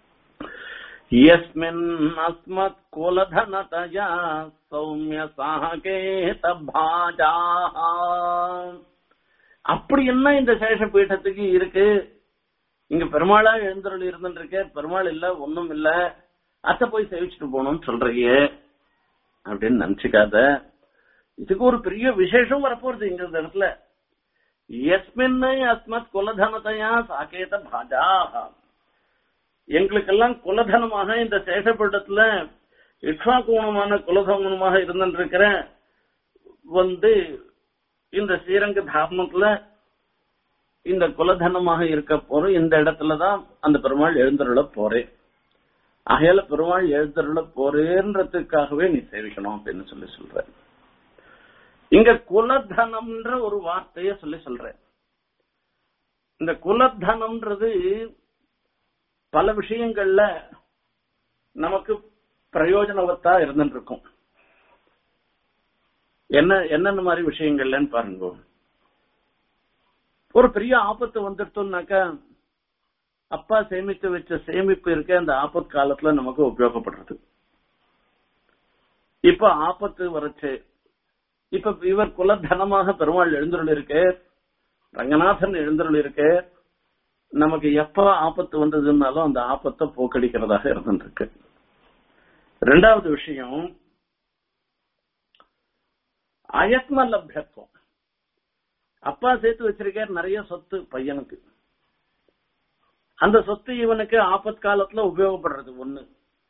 यस्मिन् अस्मत् कुलधनतया சௌமிய சாகேத பாஜாः அப்படி என்ன இந்த சேஷ பீഠத்துக்கு இருக்கு இங்க பெருமாளா எழுந்தருள் இருந்துருக்க பெருமாள் இல்ல ஒண்ணும் இல்ல அத்தை போய் சேவிச்சுட்டு போகணும்னு சொல்றீங்க அப்படின்னு நினைச்சுக்காத இதுக்கு ஒரு பெரிய விசேஷம் வரப்போறது இங்க இந்த இடத்துல எஸ்மின் அஸ்மத் குலதனத்தையா சாகேத பாஜாக எங்களுக்கெல்லாம் குலதனமாக இந்த சேஷப்பட்டத்துல இக்ஷாகூணமான குலதனமாக இருந்துருக்கிற வந்து இந்த ஸ்ரீரங்க தாமத்துல இந்த குலதனமாக இருக்க போற இந்த இடத்துலதான் அந்த பெருமாள் எழுந்தருள போறேன் ஆகையால பெருமாள் எழுந்தருள போறேன்றதுக்காகவே நீ சேவிக்கணும் அப்படின்னு சொல்லி சொல்ற இங்க குலதனம்ன்ற ஒரு வார்த்தைய சொல்லி சொல்ற இந்த குலதனம்ன்றது பல விஷயங்கள்ல நமக்கு பிரயோஜனவத்தா இருந்துட்டு இருக்கும் என்ன என்னென்ன மாதிரி விஷயங்கள்லன்னு பாருங்க ஒரு பெரிய ஆபத்து வந்துட்டோம்னாக்கா அப்பா சேமித்து வச்ச சேமிப்பு இருக்க அந்த ஆபத்து காலத்துல நமக்கு உபயோகப்படுறது இப்ப ஆபத்து வரச்சு இப்ப இவர் குலதனமாக பெருமாள் எழுந்தருள் இருக்கு ரங்கநாதன் எழுந்தருள் இருக்கு நமக்கு எப்ப ஆபத்து வந்ததுன்னாலும் அந்த ஆபத்தை போக்கடிக்கிறதாக இருந்துருக்கு ரெண்டாவது விஷயம் அயத்ம லப்யத்துவம் அப்பா சேர்த்து வச்சிருக்கார் நிறைய சொத்து பையனுக்கு அந்த சொத்து இவனுக்கு ஆபத் காலத்துல உபயோகப்படுறது ஒண்ணு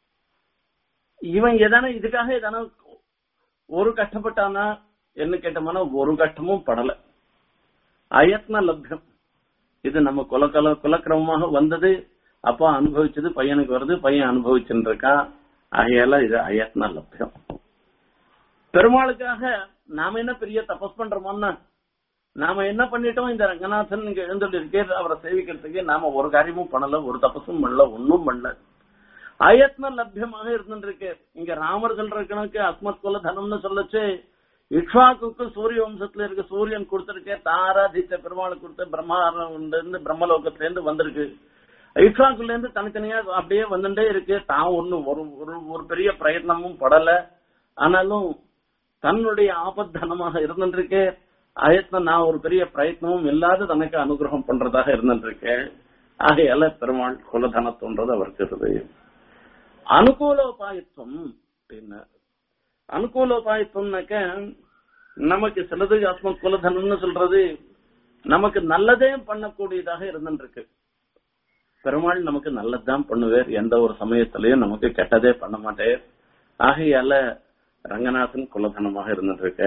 இவன் எதான இதுக்காக எதான ஒரு கஷ்டப்பட்டானா என்ன கேட்டோம்னா ஒரு கஷ்டமும் படல அயத்ன லப்யம் இது நம்ம குல குல குலக்கிரமமாக வந்தது அப்பா அனுபவிச்சது பையனுக்கு வருது பையன் அனுபவிச்சுட்டு இருக்கான் ஆகையால இது அயத்ன லப்யம் பெருமாளுக்காக நாம என்ன பெரிய தபஸ் பண்றோமோன்னா நாம என்ன பண்ணிட்டோம் இந்த ரங்கநாதன் இங்க எழுந்துட்டு இருக்கே அவரை சேவிக்கிறதுக்கு நாம ஒரு காரியமும் பண்ணல ஒரு தபஸும் பண்ணல ஒன்னும் பண்ணல அயத்ன லப்யமாக இருந்துட்டு இருக்கு இங்க ராமர் சொல்ற கணக்கு அஸ்மத் குல தனம்னு சொல்லச்சு இக்ஷாக்கு சூரிய வம்சத்துல இருக்க சூரியன் கொடுத்திருக்கே தாராதித்த பெருமாள் கொடுத்த பிரம்மா இருந்து பிரம்மலோகத்துல இருந்து வந்திருக்கு இக்ஷாக்குல இருந்து தனித்தனியா அப்படியே வந்துட்டே இருக்கு தான் ஒண்ணு ஒரு ஒரு பெரிய பிரயத்னமும் படல ஆனாலும் தன்னுடைய ஆபத்தனமாக இருந்துருக்கு அயத்ன நான் ஒரு பெரிய பிரயத்னமும் இல்லாத தனக்கு அனுகிரகம் பண்றதாக இருந்துருக்கேன் ஆகையால பெருமாள் குலதனத்தோன்றது அவருக்கு இருது அனுகூலோபாயத்துவம் அப்படின்னு அனுகூலோபாயத்துவம்னாக்க நமக்கு சிலது ஆத்ம குலதனம்னு சொல்றது நமக்கு நல்லதே பண்ணக்கூடியதாக இருந்துருக்கு பெருமாள் நமக்கு நல்லதுதான் பண்ணுவார் எந்த ஒரு சமயத்திலயும் நமக்கு கெட்டதே பண்ண மாட்டேன் ஆகையால ரங்கநாதன் குலதனமாக இருந்துருக்க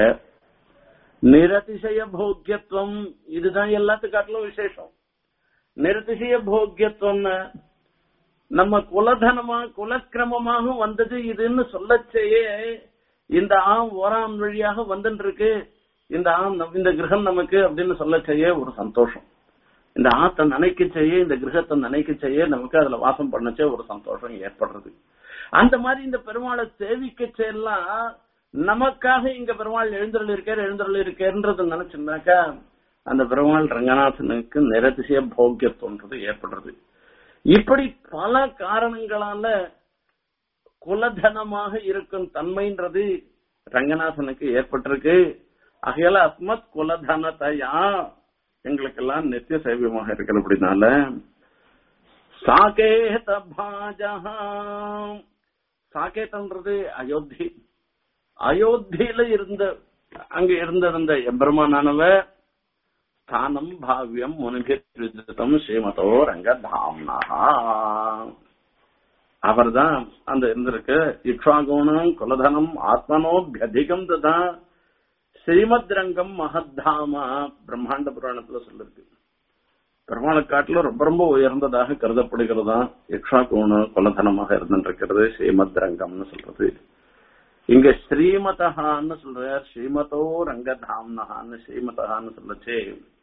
நிரதிசய போக்கியத்துவம் இதுதான் எல்லாத்துக்காட்டிலும் விசேஷம் நிரதிசய போக்கியத்துவம்னு நம்ம குலதனமா குலக்கிரமமாக வந்தது இதுன்னு சொல்லச்சேயே இந்த ஆம் ஓராம் வழியாக வந்துட்டு இருக்கு இந்த ஆம் இந்த கிரகம் நமக்கு அப்படின்னு சொல்லச்சேயே ஒரு சந்தோஷம் இந்த ஆத்தை நினைக்க செய்ய இந்த கிரகத்தை நினைக்க செய்ய நமக்கு அதுல வாசம் பண்ணச்சே ஒரு சந்தோஷம் ஏற்படுறது அந்த மாதிரி இந்த பெருமாளை சேவிக்க செய்யலாம் நமக்காக இங்க பெருமாள் எழுந்தருள் இருக்கார் எழுந்தருள் இருக்கேன்றது நினைச்சுனாக்கா அந்த பெருமாள் ரங்கநாதனுக்கு நிரதிசய போக்கியத்துவன்றது ஏற்படுறது இப்படி பல காரணங்களால குலதனமாக இருக்கும் தன்மைன்றது ரங்கநாதனுக்கு ஏற்பட்டிருக்கு ஆகையால அஸ்மத் குலதனத்தையா எங்களுக்கெல்லாம் நித்திய சேவியமாக இருக்கிற அப்படின்னால சாகேத பாஜா சாகேதன்றது அயோத்தி அயோத்தியில இருந்த அங்க இருந்திருந்த எம்பெருமானானவ ஸ்தானம் பாவியம் முனிபிருத்தம் ஸ்ரீமதோ ரங்கதாம்னா அவர் தான் அந்த இருந்திருக்கு இக்ஷாகுணம் குலதனம் ஆத்மனோபியதிகம் ததா ஸ்ரீமத் ரங்கம் மகத்தாமா பிரம்மாண்ட புராணத்துல சொல்லிருக்கு பெருமாளை காட்டில ரொம்ப ரொம்ப உயர்ந்ததாக கருதப்படுகிறதா இக்ஷாகுண குலதனமாக இருந்திருக்கிறது ஸ்ரீமத் ரங்கம்னு சொல்றது இங்க ஸ்ரீமதஹான்னு சொல்ற ஸ்ரீமதோ ரங்கதாம்னஹான்னு ஸ்ரீமதஹான்னு சொல்லச்சு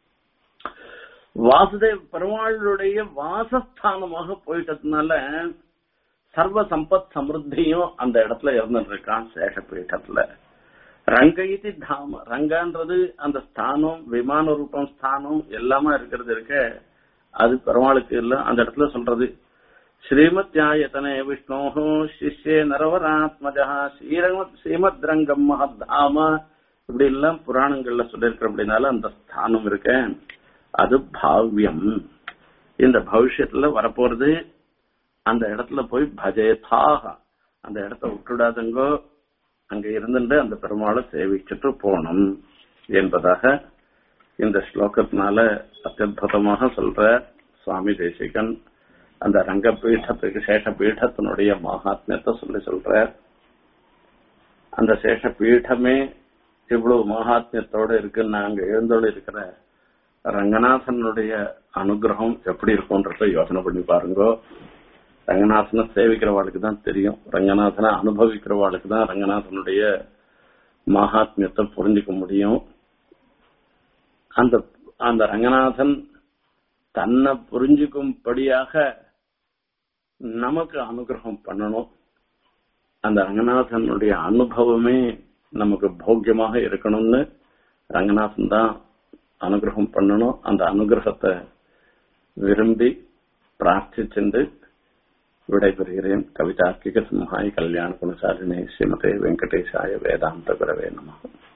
வாசுதேவ் பெருமாளுடைய வாசஸ்தானமாக போயிட்டதுனால சர்வ சம்பத் சமிருத்தியும் அந்த இடத்துல இருந்துட்டு இருக்கான் சேஷபீட்டத்துல ரங்க இது தாம ரங்கன்றது அந்த ஸ்தானம் விமான ரூபம் ஸ்தானம் எல்லாமே இருக்கிறது இருக்க அது பெருமாளுக்கு இல்ல அந்த இடத்துல சொல்றது ஸ்ரீமத்யாயத்தனே விஷ்ணோ சிஷ்யே நரவராத்மஜா ஸ்ரீரமத் ஸ்ரீமத் ரங்கம் மகத்தாம இப்படி எல்லாம் புராணங்கள்ல சொல்லியிருக்கிற அப்படின்னால அந்த ஸ்தானம் இருக்க அது பாவ்யம் இந்த பவிஷ்யத்துல வரப்போறது அந்த இடத்துல போய் பஜயதாக அந்த இடத்த விட்டுடாதுங்கோ அங்க இருந்துட்டு அந்த பெருமாளை சேவிச்சுட்டு போகணும் என்பதாக இந்த ஸ்லோகத்தினால அத்தியுதமாக சொல்ற சுவாமி தேசிகன் அந்த ரங்க பீഠத்துக்கு சேஷ பீഠத்தினுடைய மகாத்மியத்தை சொல்லி சொல்ற அந்த சேஷ பீடமே இவ்வளவு மகாத்மியத்தோட இருக்கு நாங்க எழுந்தோடு இருக்கிற ரங்கநாதனுடைய அனுகிரகம் எப்படி இருக்கும்ன்றத யோசனை பண்ணி பாருங்க ரங்கநாதனை சேவிக்கிறவாளுக்கு தான் தெரியும் ரங்கநாதனை அனுபவிக்கிறவாளுக்கு தான் ரங்கநாதனுடைய மகாத்மியத்தை புரிஞ்சுக்க முடியும் அந்த அந்த ரங்கநாதன் தன்னை புரிஞ்சுக்கும்படியாக நமக்கு அனுகிரகம் பண்ணணும் அந்த ரங்கநாதனுடைய அனுபவமே நமக்கு போக்கியமாக இருக்கணும்னு ரங்கநாதன் தான் அனுகிரகம் பண்ணணும் அந்த அனுகிரகத்தை விரும்பி பிரார்த்திச்சென்று விடைபெறுகிறேன் கவிதார்க்கிக சிம்ஹாய் கல்யாண குணசாலினி ஸ்ரீமதே வெங்கடேசாய வேதாந்த குரவே நமகம்